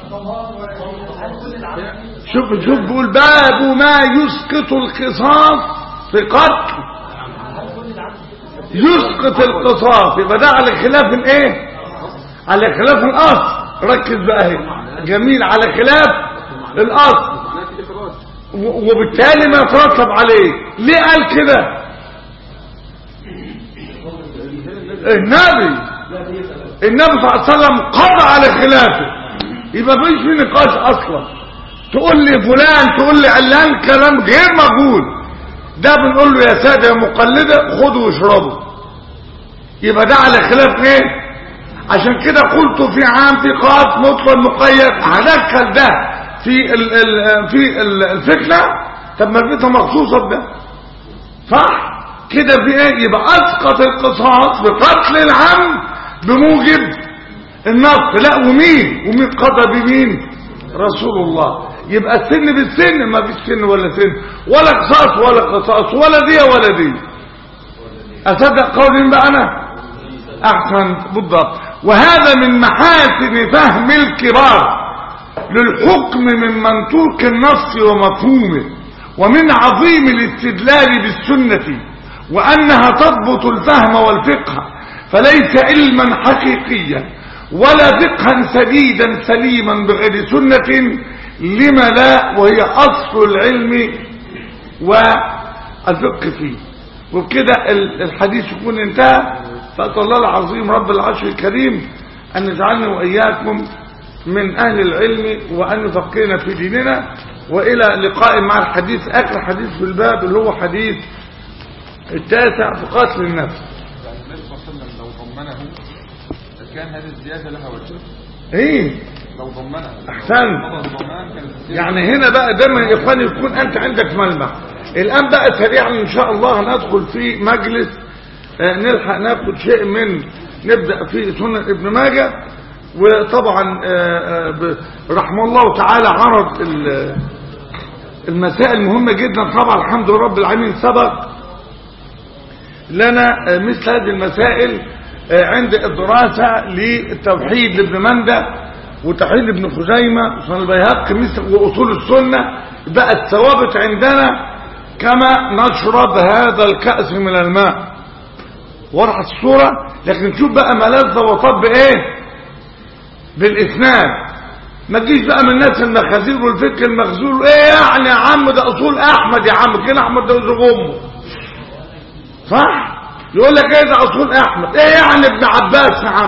شوف شوف بيقول باب ما يسقط القصاص في قتل يسقط القصاص يبقى ده على خلاف الايه على خلاف الاصل ركز بقى هنا جميل على خلاف الاصل معناها في إخراج و- وبالتالي ما يترتب عليه ليه قال كده النبي النبي صلى الله عليه وسلم قضى على خلافه يبقى مفيش في نقاش اصلا تقول لي فلان تقول لي علان كلام غير مقبول ده بنقول له يا ساده يا مقلده خدوا واشربوا يبقى ده على خلاف ايه عشان كده قلت في عام في خاص مطلق مقيد هدخل ده في ال ال في ال الفتنه طب ما الفتنه مخصوصه بده صح كده في ايه يبقى اسقط القصاص بقتل العم بموجب النص لا ومين ومين قضى بمين رسول الله يبقى السن بالسن ما فيش سن ولا سن ولا قصاص ولا قصاص ولا دي ولا دي اصدق قولي بقى انا احسن بالضبط وهذا من محاسن فهم الكبار للحكم من منطوق النص ومفهومه ومن عظيم الاستدلال بالسنة وأنها تضبط الفهم والفقه فليس علما حقيقيا ولا فقها سديدا سليما بغير سنة لما لا وهي أصل العلم والفقه فيه وبكده ال- الحديث يكون انتهى فأسأل الله العظيم رب العرش الكريم أن يجعلني وإياكم من أهل العلم وأن يفقهنا في ديننا وإلى لقاء مع الحديث آخر حديث في الباب اللي هو حديث التاسع في قتل النفس يعني النبي صلى الله عليه وسلم لو ضمنه كان هذه الزيادة لها وجه ايه لو ضمنها أحسنت. لو الضمان كانت الزيادة يعني هنا بقى دايما يا اخواني يكون انت عندك ملمح الان بقى سريعا ان شاء الله ندخل في مجلس آه، نلحق ناخد شيء من نبدا في سنن ابن ماجه وطبعا آه، آه، ب- رحمه الله تعالى عرض ال- المسائل مهمه جدا طبعا الحمد لله رب العالمين سبق لنا آه، مثل هذه المسائل آه، عند الدراسة للتوحيد لابن مندة وتوحيد ابن خزيمة وسنن البيهقي مثل وأصول السنة بقت ثوابت عندنا كما نشرب هذا الكأس من الماء وضحت الصورة لكن شوف بقى ملذ وطب ايه بالإسناد ما تجيش بقى من الناس المخازير والفكر المخزول ايه يعني يا عم ده اصول احمد يا عم كده احمد ده وزوج امه صح يقول لك ايه ده اصول احمد ايه يعني ابن عباس يا عم